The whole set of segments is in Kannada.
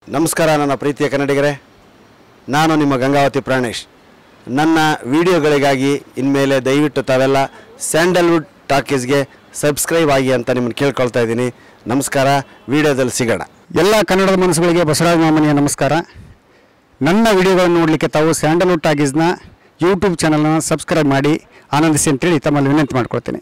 ನಮಸ್ಕಾರ ನನ್ನ ಪ್ರೀತಿಯ ಕನ್ನಡಿಗರೇ ನಾನು ನಿಮ್ಮ ಗಂಗಾವತಿ ಪ್ರಾಣೇಶ್ ನನ್ನ ವಿಡಿಯೋಗಳಿಗಾಗಿ ಇನ್ಮೇಲೆ ದಯವಿಟ್ಟು ತಾವೆಲ್ಲ ಸ್ಯಾಂಡಲ್ವುಡ್ ಟಾಕೀಸ್ಗೆ ಸಬ್ಸ್ಕ್ರೈಬ್ ಆಗಿ ಅಂತ ನಿಮ್ಮನ್ನು ಕೇಳ್ಕೊಳ್ತಾ ಇದ್ದೀನಿ ನಮಸ್ಕಾರ ವಿಡಿಯೋದಲ್ಲಿ ಸಿಗೋಣ ಎಲ್ಲ ಕನ್ನಡದ ಮನಸ್ಸುಗಳಿಗೆ ಬಸವರಾಜ ಮಾಮನಿಯ ನಮಸ್ಕಾರ ನನ್ನ ವಿಡಿಯೋಗಳನ್ನು ನೋಡಲಿಕ್ಕೆ ತಾವು ಸ್ಯಾಂಡಲ್ವುಡ್ ಟಾಗೀಸ್ನ ಯೂಟ್ಯೂಬ್ ಚಾನಲ್ನ ಸಬ್ಸ್ಕ್ರೈಬ್ ಮಾಡಿ ಆನಂದಿಸಿ ಅಂತೇಳಿ ತಮ್ಮಲ್ಲಿ ವಿನಂತಿ ಮಾಡ್ಕೊಳ್ತೇನೆ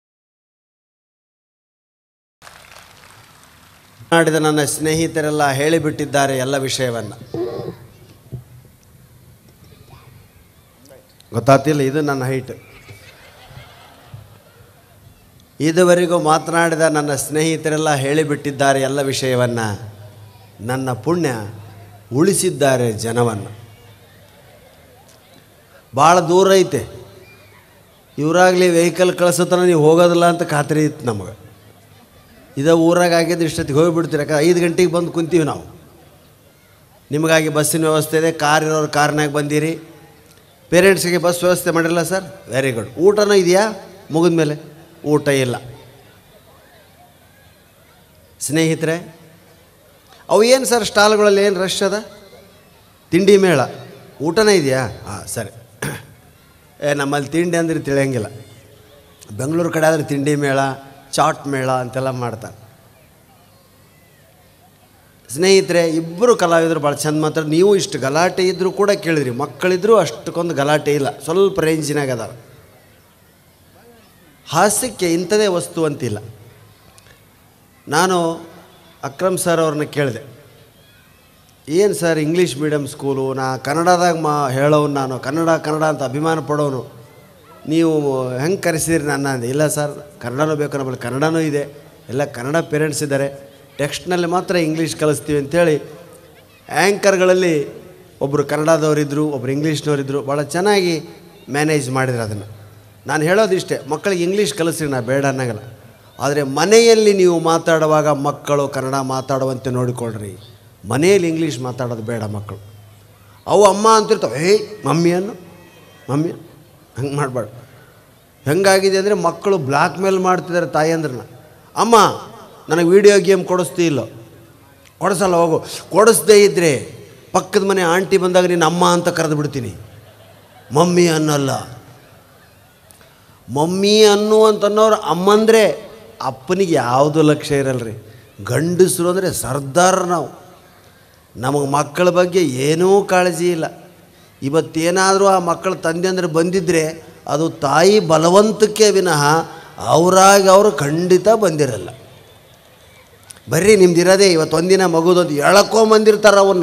ಮಾಡಿದ ನನ್ನ ಸ್ನೇಹಿತರೆಲ್ಲ ಹೇಳಿಬಿಟ್ಟಿದ್ದಾರೆ ಎಲ್ಲ ವಿಷಯವನ್ನು ಗೊತ್ತಾಗ್ತಿಲ್ಲ ಇದು ನನ್ನ ಹೈಟ್ ಇದುವರೆಗೂ ಮಾತನಾಡಿದ ನನ್ನ ಸ್ನೇಹಿತರೆಲ್ಲ ಹೇಳಿಬಿಟ್ಟಿದ್ದಾರೆ ಎಲ್ಲ ವಿಷಯವನ್ನು ನನ್ನ ಪುಣ್ಯ ಉಳಿಸಿದ್ದಾರೆ ಜನವನ್ನು ಭಾಳ ದೂರ ಐತೆ ಇವರಾಗಲಿ ವೆಹಿಕಲ್ ಕಳಿಸೋತನ ನೀವು ಹೋಗೋದಿಲ್ಲ ಅಂತ ಖಾತ್ರಿ ಇತ್ತು ನಮಗೆ ಇದ ಊರಾಗ ಆಗಿದ್ದು ಇಷ್ಟೊತ್ತಿಗೆ ಹೋಗಿಬಿಡ್ತೀರಿ ಯಾಕಂದ್ರೆ ಐದು ಗಂಟೆಗೆ ಬಂದು ಕುಂತೀವಿ ನಾವು ನಿಮಗಾಗಿ ಬಸ್ಸಿನ ವ್ಯವಸ್ಥೆ ಇದೆ ಕಾರ್ ಇರೋರು ಕಾರ್ನಾಗ ಬಂದಿರಿ ಪೇರೆಂಟ್ಸಿಗೆ ಬಸ್ ವ್ಯವಸ್ಥೆ ಮಾಡಿರಲ್ಲ ಸರ್ ವೆರಿ ಗುಡ್ ಊಟನೂ ಇದೆಯಾ ಮುಗಿದ ಮೇಲೆ ಊಟ ಇಲ್ಲ ಸ್ನೇಹಿತರೆ ಅವು ಏನು ಸರ್ ಸ್ಟಾಲ್ಗಳಲ್ಲಿ ಏನು ರಶ್ ಅದ ತಿಂಡಿ ಮೇಳ ಊಟನೇ ಇದೆಯಾ ಹಾಂ ಸರಿ ಏ ನಮ್ಮಲ್ಲಿ ತಿಂಡಿ ಅಂದ್ರೆ ತಿಳಿಯಂಗಿಲ್ಲ ಬೆಂಗಳೂರು ಕಡೆ ಆದರೆ ತಿಂಡಿ ಮೇಳ ಚಾಟ್ ಮೇಳ ಅಂತೆಲ್ಲ ಮಾಡ್ತಾರೆ ಸ್ನೇಹಿತರೆ ಇಬ್ಬರು ಕಲಾವಿದರು ಭಾಳ ಚಂದ ಮಾತಾಡಿ ನೀವು ಇಷ್ಟು ಗಲಾಟೆ ಇದ್ದರೂ ಕೂಡ ಕೇಳಿದ್ರಿ ಮಕ್ಕಳಿದ್ರೂ ಅಷ್ಟಕ್ಕೊಂದು ಗಲಾಟೆ ಇಲ್ಲ ಸ್ವಲ್ಪ ರೇಂಜಿನಾಗ ಅದಾರ ಹಾಸ್ಯಕ್ಕೆ ಇಂಥದೇ ವಸ್ತು ಅಂತಿಲ್ಲ ನಾನು ಅಕ್ರಮ್ ಸರ್ ಅವ್ರನ್ನ ಕೇಳಿದೆ ಏನು ಸರ್ ಇಂಗ್ಲೀಷ್ ಮೀಡಿಯಮ್ ಸ್ಕೂಲು ನಾ ಕನ್ನಡದಾಗ ಮಾ ಹೇಳೋನು ನಾನು ಕನ್ನಡ ಕನ್ನಡ ಅಂತ ಅಭಿಮಾನ ಪಡೋನು ನೀವು ಹೆಂಗೆ ಕರೆಸಿದ್ರಿ ನನ್ನ ಅಂದೆ ಇಲ್ಲ ಸರ್ ಕನ್ನಡನೂ ಬೇಕು ನಮ್ಮಲ್ಲಿ ಕನ್ನಡನೂ ಇದೆ ಎಲ್ಲ ಕನ್ನಡ ಪೇರೆಂಟ್ಸ್ ಇದ್ದಾರೆ ಟೆಕ್ಸ್ಟ್ನಲ್ಲಿ ಮಾತ್ರ ಇಂಗ್ಲೀಷ್ ಕಲಿಸ್ತೀವಿ ಅಂತೇಳಿ ಆ್ಯಂಕರ್ಗಳಲ್ಲಿ ಒಬ್ಬರು ಕನ್ನಡದವರಿದ್ದರು ಒಬ್ಬರು ಇಂಗ್ಲೀಷ್ನವರಿದ್ದರು ಭಾಳ ಚೆನ್ನಾಗಿ ಮ್ಯಾನೇಜ್ ಮಾಡಿದ್ರು ಅದನ್ನು ನಾನು ಹೇಳೋದಿಷ್ಟೇ ಮಕ್ಕಳಿಗೆ ಇಂಗ್ಲೀಷ್ ಕಲಿಸ್ರಿ ನಾ ಬೇಡ ಅನ್ನಂಗಲ್ಲ ಆದರೆ ಮನೆಯಲ್ಲಿ ನೀವು ಮಾತಾಡುವಾಗ ಮಕ್ಕಳು ಕನ್ನಡ ಮಾತಾಡುವಂತೆ ನೋಡಿಕೊಳ್ಳ್ರಿ ಮನೆಯಲ್ಲಿ ಇಂಗ್ಲೀಷ್ ಮಾತಾಡೋದು ಬೇಡ ಮಕ್ಕಳು ಅವು ಅಮ್ಮ ಅಂತಿರ್ತಾವೆ ಏಯ್ ಮಮ್ಮಿ ಅನ್ನು ಮಮ್ಮಿ ಹಂಗೆ ಮಾಡಬೇಡ ಹೆಂಗಾಗಿದೆ ಅಂದರೆ ಮಕ್ಕಳು ಬ್ಲ್ಯಾಕ್ ಮೇಲ್ ಮಾಡ್ತಿದ್ದಾರೆ ತಾಯಂದ್ರನ್ನ ಅಮ್ಮ ನನಗೆ ವಿಡಿಯೋ ಗೇಮ್ ಕೊಡಿಸ್ತೀ ಇಲ್ಲೋ ಕೊಡಿಸಲ್ಲ ಹೋಗು ಕೊಡಿಸ್ದೇ ಇದ್ದರೆ ಪಕ್ಕದ ಮನೆ ಆಂಟಿ ಬಂದಾಗ ನೀನು ಅಮ್ಮ ಅಂತ ಕರೆದು ಬಿಡ್ತೀನಿ ಮಮ್ಮಿ ಅನ್ನಲ್ಲ ಮಮ್ಮಿ ಅನ್ನು ಅಂತನ್ನೋರು ಅಮ್ಮಂದರೆ ಅಪ್ಪನಿಗೆ ಯಾವುದು ಲಕ್ಷ್ಯ ಇರಲ್ರಿ ಗಂಡಸರು ಅಂದರೆ ಸರ್ದಾರ್ ನಾವು ನಮಗೆ ಮಕ್ಕಳ ಬಗ್ಗೆ ಏನೂ ಕಾಳಜಿ ಇಲ್ಲ ಇವತ್ತೇನಾದರೂ ಆ ಮಕ್ಕಳ ತಂದೆ ಅಂದರೆ ಬಂದಿದ್ದರೆ ಅದು ತಾಯಿ ಬಲವಂತಕ್ಕೆ ವಿನಃ ಅವರಾಗಿ ಅವರು ಖಂಡಿತ ಬಂದಿರಲ್ಲ ಬರ್ರಿ ನಿಮ್ದಿರೋದೇ ಇವತ್ತು ಒಂದಿನ ಮಗುದೊಂದು ಎಳ್ಕೊಂಬಂದಿರ್ತಾರೆ ಅವನ್ನ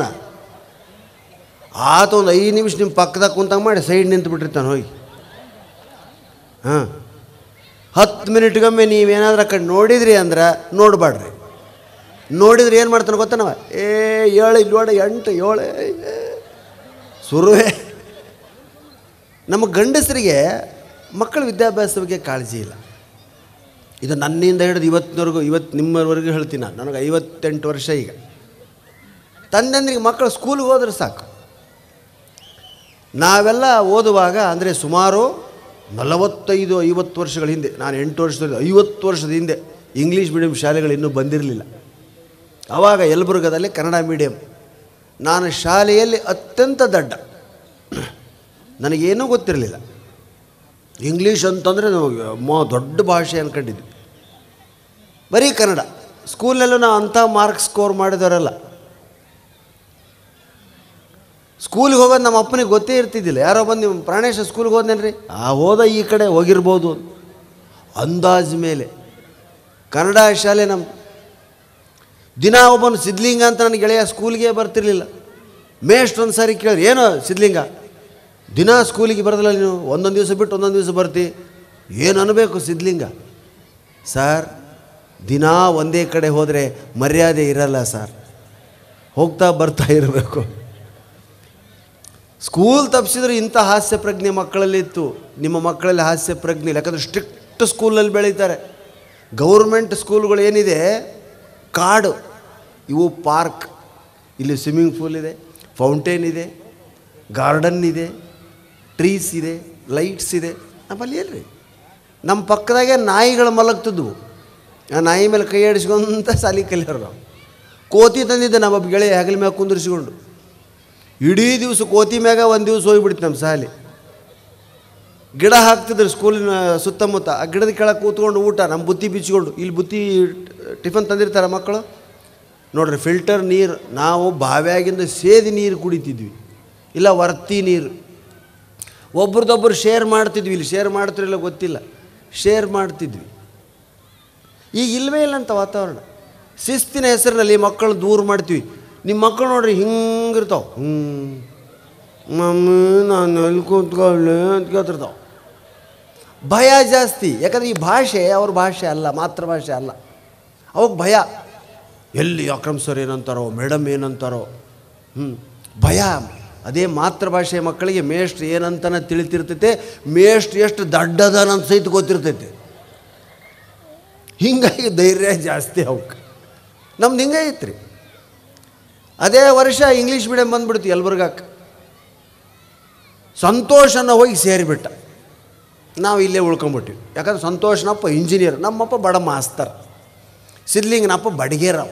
ಆತ ಒಂದು ಐದು ನಿಮಿಷ ನಿಮ್ಮ ಪಕ್ಕದಾಗ ಕುಂತಂಗೆ ಮಾಡಿ ಸೈಡ್ ನಿಂತು ಬಿಟ್ಟಿರ್ತಾನೆ ಹೋಗಿ ಹಾಂ ಹತ್ತು ಮಿನಿಟ್ಗೊಮ್ಮೆ ನೀವೇನಾದ್ರೂ ಆ ಕಡೆ ನೋಡಿದ್ರಿ ಅಂದ್ರೆ ನೋಡಬೇಡ್ರಿ ನೋಡಿದ್ರೆ ಏನು ಮಾಡ್ತಾನೆ ಗೊತ್ತಾ ನಾವ ಏ ಏಳು ಇಲ್ಲಿ ನೋಡ ಎಂಟು ಏಳು ಏ, ಏ. ಸುರುವೆ ನಮ್ಮ ಗಂಡಸರಿಗೆ ಮಕ್ಕಳ ವಿದ್ಯಾಭ್ಯಾಸದ ಬಗ್ಗೆ ಕಾಳಜಿ ಇಲ್ಲ ಇದು ನನ್ನಿಂದ ಹಿಡಿದು ಇವತ್ತಿನವರೆಗೂ ಇವತ್ತು ನಿಮ್ಮವರೆಗೂ ಹೇಳ್ತೀನಿ ನಾನು ನನಗೆ ಐವತ್ತೆಂಟು ವರ್ಷ ಈಗ ತಂದೆಂದ್ರಿಗೆ ಮಕ್ಕಳು ಸ್ಕೂಲಿಗೆ ಹೋದ್ರೆ ಸಾಕು ನಾವೆಲ್ಲ ಓದುವಾಗ ಅಂದರೆ ಸುಮಾರು ನಲವತ್ತೈದು ಐವತ್ತು ವರ್ಷಗಳ ಹಿಂದೆ ನಾನು ಎಂಟು ವರ್ಷದ ಐವತ್ತು ವರ್ಷದ ಹಿಂದೆ ಇಂಗ್ಲೀಷ್ ಮೀಡಿಯಂ ಶಾಲೆಗಳು ಇನ್ನೂ ಬಂದಿರಲಿಲ್ಲ ಆವಾಗ ಯಲಬುರ್ಗದಲ್ಲಿ ಕನ್ನಡ ಮೀಡಿಯಂ ನಾನು ಶಾಲೆಯಲ್ಲಿ ಅತ್ಯಂತ ದಡ್ಡ ನನಗೇನೂ ಗೊತ್ತಿರಲಿಲ್ಲ ಇಂಗ್ಲೀಷ್ ಅಂತಂದರೆ ನಮಗೆ ಮೊ ದೊಡ್ಡ ಭಾಷೆ ಅಂದ್ಕೊಂಡಿದ್ವಿ ಬರೀ ಕನ್ನಡ ಸ್ಕೂಲಲ್ಲೂ ನಾವು ಅಂಥ ಮಾರ್ಕ್ಸ್ ಸ್ಕೋರ್ ಮಾಡಿದವರಲ್ಲ ಸ್ಕೂಲಿಗೆ ಹೋಗೋದು ನಮ್ಮ ಅಪ್ಪನಿಗೆ ಗೊತ್ತೇ ಇರ್ತಿದ್ದಿಲ್ಲ ಯಾರೋ ಬಂದು ನಿಮ್ಮ ಪ್ರಾಣೇಶ ಸ್ಕೂಲ್ಗೆ ಹೋದ್ನೇನ್ರಿ ಆ ಹೋದ ಈ ಕಡೆ ಹೋಗಿರ್ಬೋದು ಅಂದಾಜು ಮೇಲೆ ಕನ್ನಡ ಶಾಲೆ ನಮ್ಮ ದಿನ ಒಬ್ಬನು ಸಿದ್ಲಿಂಗ ಅಂತ ನನ್ನ ಗೆಳೆಯ ಸ್ಕೂಲ್ಗೆ ಬರ್ತಿರ್ಲಿಲ್ಲ ಮೇಷ್ಟ್ ಒಂದು ಸಾರಿ ಕೇಳಿದ್ರೆ ಏನು ಸಿದ್ಲಿಂಗ ದಿನ ಸ್ಕೂಲಿಗೆ ಬರೋದಿಲ್ಲ ನೀನು ಒಂದೊಂದು ದಿವಸ ಬಿಟ್ಟು ಒಂದೊಂದು ದಿವಸ ಬರ್ತಿ ಏನು ಅನ್ನಬೇಕು ಸಿದ್ಲಿಂಗ ಸರ್ ದಿನ ಒಂದೇ ಕಡೆ ಹೋದರೆ ಮರ್ಯಾದೆ ಇರಲ್ಲ ಸರ್ ಹೋಗ್ತಾ ಬರ್ತಾ ಇರಬೇಕು ಸ್ಕೂಲ್ ತಪ್ಪಿಸಿದ್ರೆ ಇಂಥ ಹಾಸ್ಯ ಪ್ರಜ್ಞೆ ಮಕ್ಕಳಲ್ಲಿ ಇತ್ತು ನಿಮ್ಮ ಮಕ್ಕಳಲ್ಲಿ ಹಾಸ್ಯ ಪ್ರಜ್ಞೆ ಇಲ್ಲ ಯಾಕಂದರೆ ಸ್ಟ್ರಿಕ್ಟ್ ಸ್ಕೂಲಲ್ಲಿ ಬೆಳೀತಾರೆ ಗೌರ್ಮೆಂಟ್ ಸ್ಕೂಲ್ಗಳು ಏನಿದೆ ಕಾಡು ಇವು ಪಾರ್ಕ್ ಇಲ್ಲಿ ಸ್ವಿಮ್ಮಿಂಗ್ ಪೂಲ್ ಇದೆ ಫೌಂಟೇನ್ ಇದೆ ಗಾರ್ಡನ್ ಇದೆ ಟ್ರೀಸ್ ಇದೆ ಲೈಟ್ಸ್ ಇದೆ ನಮ್ಮಲ್ಲಿ ಏನ್ರಿ ನಮ್ಮ ಪಕ್ಕದಾಗೆ ನಾಯಿಗಳು ಮಲಗ್ತಿದ್ವು ಆ ನಾಯಿ ಮೇಲೆ ಕೈ ಆಡಿಸ್ಕೊಂತ ಸಾಲಿ ಕಲಿಯೋರು ನಾವು ಕೋತಿ ತಂದಿದ್ದೆ ನಮ್ಮೊಬ್ಬ ಗೆಳೆಯ ಹೆಗಲ ಮ್ಯಾಗ ಕುಂದಿರಿಸಿಕೊಂಡು ಇಡೀ ದಿವಸ ಕೋತಿ ಮ್ಯಾಗ ಒಂದು ದಿವಸ ಹೋಗ್ಬಿಡ್ತು ನಮ್ಮ ಸಾಲಿ ಗಿಡ ಹಾಕ್ತಿದ್ರು ಸ್ಕೂಲಿನ ಸುತ್ತಮುತ್ತ ಆ ಗಿಡದ ಕೆಳಗೆ ಕೂತ್ಕೊಂಡು ಊಟ ನಮ್ಮ ಬುತ್ತಿ ಬಿಚ್ಚಿಕೊಂಡು ಇಲ್ಲಿ ಬುತ್ತಿ ಟಿಫನ್ ತಂದಿರ್ತಾರೆ ಮಕ್ಕಳು ನೋಡ್ರಿ ಫಿಲ್ಟರ್ ನೀರು ನಾವು ಬಾವ್ಯಾಗಿಂದ ಸೇದಿ ನೀರು ಕುಡಿತಿದ್ವಿ ಇಲ್ಲ ವರ್ತಿ ನೀರು ಒಬ್ರದೊಬ್ಬರು ಶೇರ್ ಮಾಡ್ತಿದ್ವಿ ಇಲ್ಲಿ ಶೇರ್ ಮಾಡ್ತಿರಲಿಲ್ಲ ಗೊತ್ತಿಲ್ಲ ಶೇರ್ ಮಾಡ್ತಿದ್ವಿ ಈಗ ಇಲ್ಲವೇ ಇಲ್ಲ ಅಂತ ವಾತಾವರಣ ಶಿಸ್ತಿನ ಹೆಸರಿನಲ್ಲಿ ಮಕ್ಕಳು ದೂರ ಮಾಡ್ತೀವಿ ನಿಮ್ಮ ಮಕ್ಕಳು ನೋಡ್ರಿ ಹಿಂಗಿರ್ತಾವೆ ಹ್ಞೂ ಮಮ್ಮಿ ನಾನು ಎಲ್ಲಿ ಕೂತ್ಕೊಳ್ಳಿ ಅಂತ ಕೇಳ್ತಿರ್ತಾವೆ ಭಯ ಜಾಸ್ತಿ ಯಾಕಂದ್ರೆ ಈ ಭಾಷೆ ಅವ್ರ ಭಾಷೆ ಅಲ್ಲ ಮಾತೃಭಾಷೆ ಅಲ್ಲ ಅವಾಗ ಭಯ ಎಲ್ಲಿ ಅಕ್ರಮ್ ಸರ್ ಏನಂತಾರೋ ಮೇಡಮ್ ಏನಂತಾರೋ ಹ್ಞೂ ಭಯ ಅದೇ ಮಾತೃಭಾಷೆ ಮಕ್ಕಳಿಗೆ ಮೇಷ್ಟ್ರು ಏನಂತನ ತಿಳಿತಿರ್ತೈತೆ ಮೇಷ್ಟ್ರು ಎಷ್ಟು ದಡ್ಡದನ ಸಹಿತ ಗೊತ್ತಿರ್ತೈತೆ ಹಿಂಗಾಗಿ ಧೈರ್ಯ ಜಾಸ್ತಿ ಅವಕ್ಕೆ ನಮ್ದು ಹಿಂಗೆ ಐತ್ರಿ ಅದೇ ವರ್ಷ ಇಂಗ್ಲೀಷ್ ಮೀಡಿಯಮ್ ಬಂದ್ಬಿಡ್ತು ಯಲ್ಬರ್ಗಕ್ಕೆ ಸಂತೋಷನ ಹೋಗಿ ಸೇರಿಬಿಟ್ಟ ನಾವು ಇಲ್ಲೇ ಉಳ್ಕೊಂಬಿಟ್ಟಿವಿ ಯಾಕಂದ್ರೆ ಸಂತೋಷನಪ್ಪ ಇಂಜಿನಿಯರ್ ನಮ್ಮಪ್ಪ ಬಡ ಮಾಸ್ತರ್ ಸಿದ್ಲಿಂಗನಪ್ಪ ಬಡಿಗೇರವ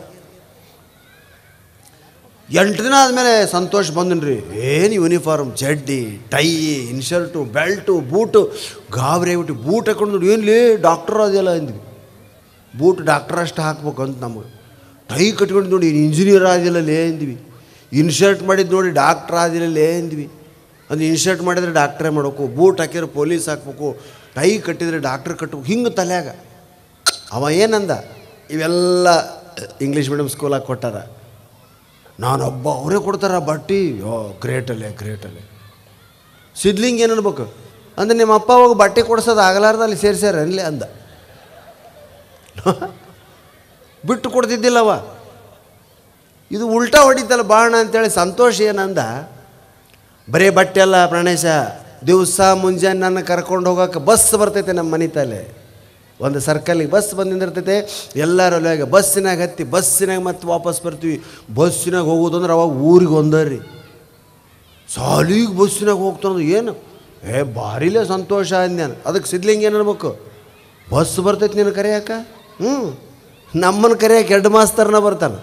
ಎಂಟು ದಿನ ಆದಮೇಲೆ ಸಂತೋಷ್ ಬಂದನ್ರಿ ಏನು ಯೂನಿಫಾರ್ಮ್ ಚಡ್ಡಿ ಟೈ ಇನ್ಶರ್ಟು ಬೆಲ್ಟು ಬೂಟು ಗಾಬರಿ ಆಗ್ಬಿಟ್ಟು ಬೂಟ್ ಹಾಕೊಂಡು ನೋಡಿ ಏನ್ಲಿ ಡಾಕ್ಟರ್ ಅದೆಲ್ಲ ಅಂದ್ವಿ ಬೂಟ್ ಡಾಕ್ಟರ್ ಅಷ್ಟು ಹಾಕ್ಬೇಕು ಅಂತ ನಮಗೆ ಟೈ ಕಟ್ಕೊಂಡು ನೋಡಿ ಇಂಜಿನಿಯರ್ ಆದಿಲ್ಲ ಲೇ ಅಂದ್ವಿ ಇನ್ಶರ್ಟ್ ಮಾಡಿದ್ದು ನೋಡಿ ಡಾಕ್ಟ್ರ್ ಆದಿಲ್ಲ ಲೇ ಅಂದ್ವಿ ಅದು ಇನ್ಶರ್ಟ್ ಮಾಡಿದರೆ ಡಾಕ್ಟ್ರೇ ಮಾಡಬೇಕು ಬೂಟ್ ಹಾಕಿದ್ರೆ ಪೊಲೀಸ್ ಹಾಕ್ಬೇಕು ಟೈ ಕಟ್ಟಿದರೆ ಡಾಕ್ಟ್ರ್ ಕಟ್ಟಬೇಕು ಹಿಂಗೆ ತಲೆಯಾಗ ಅವ ಏನಂದ ಇವೆಲ್ಲ ಇಂಗ್ಲೀಷ್ ಮೀಡಿಯಮ್ ಸ್ಕೂಲಾಗಿ ಕೊಟ್ಟಾರ ನಾನೊಬ್ಬ ಅವರೇ ಕೊಡ್ತಾರ ಬಟ್ಟಿ ಯೋ ಗ್ರೇಟಲ್ಲೇ ಗ್ರೇಟಲ್ಲೇ ಸಿದ್ಲಿಂಗ್ ಏನು ಅನ್ಬೇಕು ಅಂದ್ರೆ ನಿಮ್ಮ ಅಪ್ಪ ಹೋಗಿ ಬಟ್ಟೆ ಕೊಡ್ಸೋದು ಆಗಲಾರ್ದ ಅಲ್ಲಿ ಸೇರ್ಸ್ಯಾರ ಅನ್ಲಿ ಅಂದ ಬಿಟ್ಟು ಕೊಡ್ತಿದ್ದಿಲ್ಲವ ಇದು ಉಲ್ಟಾ ಹೊಡಿತಲ್ಲ ಬಾಣ ಅಂತೇಳಿ ಸಂತೋಷ ಏನಂದ ಬರೀ ಬಟ್ಟೆ ಅಲ್ಲ ಪ್ರಾಣೇಶ ದಿವಸ ಮುಂಜಾನೆ ನನ್ನ ಕರ್ಕೊಂಡು ಹೋಗೋಕೆ ಬಸ್ ಬರ್ತೈತೆ ನಮ್ಮ ಮನೆ ತಲೆ ಒಂದು ಸರ್ಕಲ್ಲಿಗೆ ಬಸ್ ಬಂದಿಂದಿರ್ತೈತೆ ಎಲ್ಲರೂ ಅಲ್ಲಿಗೆ ಬಸ್ಸಿನಾಗ ಹತ್ತಿ ಬಸ್ಸಿನಾಗ ಮತ್ತೆ ವಾಪಸ್ ಬರ್ತೀವಿ ಬಸ್ಸಿನಾಗ ಹೋಗೋದಂದ್ರೆ ಅವಾಗ ಊರಿಗೆ ಒಂದರಿ ಸಾಲಿಗೆ ಬಸ್ಸಿನಾಗ ಹೋಗ್ತಾನದು ಏನು ಏ ಭಾರಿಲೇ ಸಂತೋಷ ಅಂದ್ಯಾನ ಅದಕ್ಕೆ ಸಿದ್ಲಿಂಗ್ ಏನು ಅನ್ಬೇಕು ಬಸ್ ಬರ್ತೈತೆ ನೀನು ಕರೆಯಾಕ ಹ್ಞೂ ನಮ್ಮನ್ನು ಕರೆಯಕ್ಕೆ ಹೆಡ್ ಮಾಸ್ತರ್ನ ಬರ್ತಾನೆ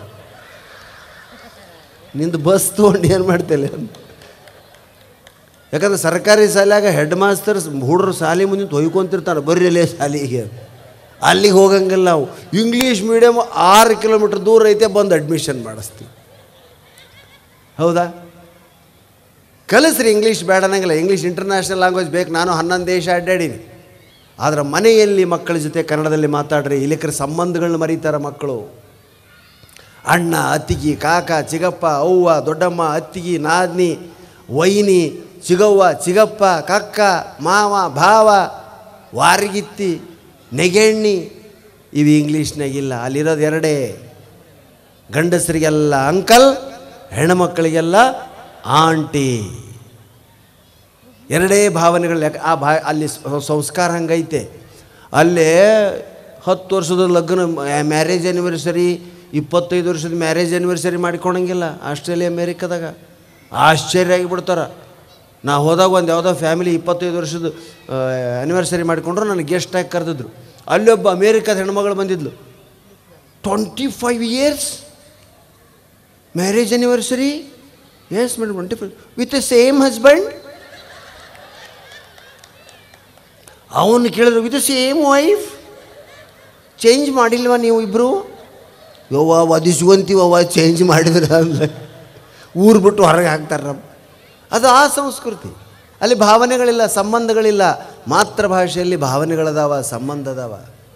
ನಿಂದು ಬಸ್ ತೊಗೊಂಡು ಏನು ಮಾಡ್ತೇಲೆ ಅಂತ ಯಾಕಂದ್ರೆ ಸರ್ಕಾರಿ ಶಾಲ್ಯಾಗ ಹೆಡ್ ಮಾಸ್ತರ್ ಹುಡ್ರು ಶಾಲೆ ಮುಂದೆ ತೊಯ್ಕೊಂತಿರ್ತಾರೆ ಬರ್ರಿ ಅಲ್ಲೇ ಶಾಲೆಗೆ ಅಲ್ಲಿಗೆ ಹೋಗಂಗಿಲ್ಲ ನಾವು ಇಂಗ್ಲೀಷ್ ಮೀಡಿಯಮ್ ಆರು ಕಿಲೋಮೀಟ್ರ್ ದೂರ ಐತೆ ಬಂದು ಅಡ್ಮಿಷನ್ ಮಾಡಿಸ್ತೀವಿ ಹೌದಾ ಕಲಿಸ್ರಿ ಇಂಗ್ಲೀಷ್ ಬೇಡ ಅನ್ನಂಗಿಲ್ಲ ಇಂಗ್ಲೀಷ್ ಇಂಟರ್ನ್ಯಾಷನಲ್ ಲ್ಯಾಂಗ್ವೇಜ್ ಬೇಕು ನಾನು ಹನ್ನೊಂದು ದೇಶ ಅಡ್ಡಾಡೀನಿ ಆದರೆ ಮನೆಯಲ್ಲಿ ಮಕ್ಕಳ ಜೊತೆ ಕನ್ನಡದಲ್ಲಿ ಮಾತಾಡ್ರಿ ಇಲ್ಲಿಕ್ರ ಸಂಬಂಧಗಳನ್ನ ಮರೀತಾರೆ ಮಕ್ಕಳು ಅಣ್ಣ ಅತ್ತಿಗಿ ಕಾಕ ಚಿಗಪ್ಪ ಅವ್ವ ದೊಡ್ಡಮ್ಮ ಅತ್ತಿಗಿ ನಾದ್ನಿ ವೈನಿ ಚಿಗವ್ವ ಚಿಗಪ್ಪ ಕಕ್ಕ ಮಾವ ಭಾವ ವಾರಗಿತ್ತಿ ನೆಗೆಣ್ಣಿ ಇವು ಇಂಗ್ಲೀಷ್ನಾಗಿಲ್ಲ ಅಲ್ಲಿರೋದು ಎರಡೇ ಗಂಡಸರಿಗೆಲ್ಲ ಅಂಕಲ್ ಹೆಣ್ಮಕ್ಕಳಿಗೆಲ್ಲ ಆಂಟಿ ಎರಡೇ ಭಾವನೆಗಳು ಯಾಕೆ ಆ ಭಾ ಅಲ್ಲಿ ಸ- ಸಂಸ್ಕಾರ ಹಂಗೈತೆ ಅಲ್ಲೇ ಹತ್ತು ವರ್ಷದ ಲಗ್ನ ಮ್ಯಾರೇಜ್ ಆ್ಯನಿವರ್ಸರಿ ಇಪ್ಪತ್ತೈದು ವರ್ಷದ ಮ್ಯಾರೇಜ್ ಆ್ಯನಿವರ್ಸರಿ ಮಾಡಿಕೊಳಂಗಿಲ್ಲ ಆಸ್ಟ್ರೇಲಿಯಾ ಅಮೇರಿಕಾದಾಗ ಆಶ್ಚರ್ಯ ಆಗಿಬಿಡ್ತಾರೆ ನಾ ಹೋದಾಗ ಒಂದು ಯಾವುದೋ ಫ್ಯಾಮಿಲಿ ಇಪ್ಪತ್ತೈದು ವರ್ಷದ ಆ್ಯನಿವರ್ಸರಿ ಮಾಡಿಕೊಂಡ್ರು ನನಗೆ ಗೆಸ್ಟ್ ಆಗಿ ಕರೆದಿದ್ರು ಅಲ್ಲಿ ಒಬ್ಬ ಅಮೇರಿಕಾದ ಹೆಣ್ಮಗಳು ಬಂದಿದ್ಲು twenty five years marriage anniversary yes madam twenty five with the same husband ಅವನು ಕೇಳಿದ್ರು ವಿತ್ ಸೇಮ್ ವೈಫ್ ಚೇಂಜ್ ಮಾಡಿಲ್ವಾ ನೀವು ಇಬ್ಬರು ಯವ್ವ ವಧಿಸ್ಕೊಂತೀವವ್ವ ಚೇಂಜ್ ಮಾಡಿದ್ರೆ ಅಂದ್ರೆ ಊರು ಬಿಟ್ಟು ಹೊರಗೆ ಹಾಕ್ತಾರೆ ನಮ್ಮ ಅದು ಆ ಸಂಸ್ಕೃತಿ ಅಲ್ಲಿ ಭಾವನೆಗಳಿಲ್ಲ ಸಂಬಂಧಗಳಿಲ್ಲ ಮಾತೃಭಾಷೆಯಲ್ಲಿ ಭಾವನೆಗಳದಾವ ಸಂಬಂಧ ಅದಾವ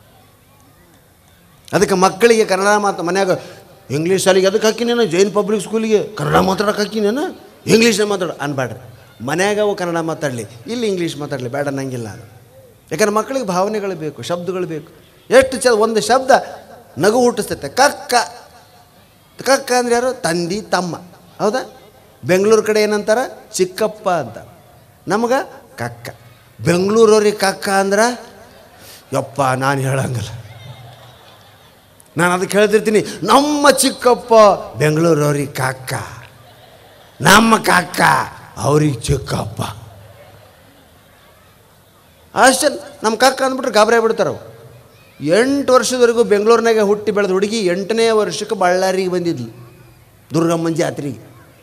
ಅದಕ್ಕೆ ಮಕ್ಕಳಿಗೆ ಕನ್ನಡ ಮಾತು ಮನ್ಯಾಗ ಇಂಗ್ಲೀಷ್ ಶಾಲೆಗೆ ಅದಕ್ಕೆ ಹಾಕಿನೇನು ಜೈನ್ ಪಬ್ಲಿಕ್ ಸ್ಕೂಲಿಗೆ ಕನ್ನಡ ಮಾತಾಡೋಕೆ ಹಾಕಿನೇನು ಇಂಗ್ಲೀಷ್ನ ಮಾತಾಡು ಅನ್ಬೇಡ್ರಿ ಮನ್ಯಾಗ ಅವು ಕನ್ನಡ ಮಾತಾಡಲಿ ಇಲ್ಲಿ ಇಂಗ್ಲೀಷ್ ಮಾತಾಡಲಿ ಬೇಡ ಅನ್ನಂಗಿಲ್ಲ ಅದು ಯಾಕಂದ್ರೆ ಮಕ್ಕಳಿಗೆ ಭಾವನೆಗಳು ಬೇಕು ಶಬ್ದಗಳು ಬೇಕು ಎಷ್ಟು ಚ ಒಂದು ಶಬ್ದ ನಗು ಹುಟ್ಟಿಸ್ತೈತೆ ಕಕ್ಕ ಕಕ್ಕ ಅಂದ್ರೆ ಯಾರು ತಂದಿ ತಮ್ಮ ಹೌದಾ ಬೆಂಗಳೂರು ಕಡೆ ಏನಂತಾರ ಚಿಕ್ಕಪ್ಪ ಅಂತ ನಮಗೆ ಕಕ್ಕ ಬೆಂಗಳೂರವ್ರಿಗೆ ಕಕ್ಕ ಅಂದ್ರೆ ಯಪ್ಪ ನಾನು ಹೇಳಂಗಿಲ್ಲ ನಾನು ಅದಕ್ಕೆ ಹೇಳ್ತಿರ್ತೀನಿ ನಮ್ಮ ಚಿಕ್ಕಪ್ಪ ಬೆಂಗಳೂರವ್ರಿಗೆ ಕಾಕ ನಮ್ಮ ಕಾಕ ಅವ್ರಿಗೆ ಚಿಕ್ಕಪ್ಪ ಅಷ್ಟೇ ನಮ್ಮ ಕಾಕ ಅಂದ್ಬಿಟ್ರೆ ಗಾಬರಿ ಆಗ್ಬಿಡ್ತಾರೆ ಅವು ಎಂಟು ವರ್ಷದವರೆಗೂ ಬೆಂಗಳೂರಿನಾಗೆ ಹುಟ್ಟಿ ಬೆಳೆದ ಹುಡುಗಿ ಎಂಟನೇ ವರ್ಷಕ್ಕೆ ಬಳ್ಳಾರಿಗೆ ಬಂದಿದ್ಲು ದುರ್ಗಮ್ಮನ ಜಾತ್ರೆಗೆ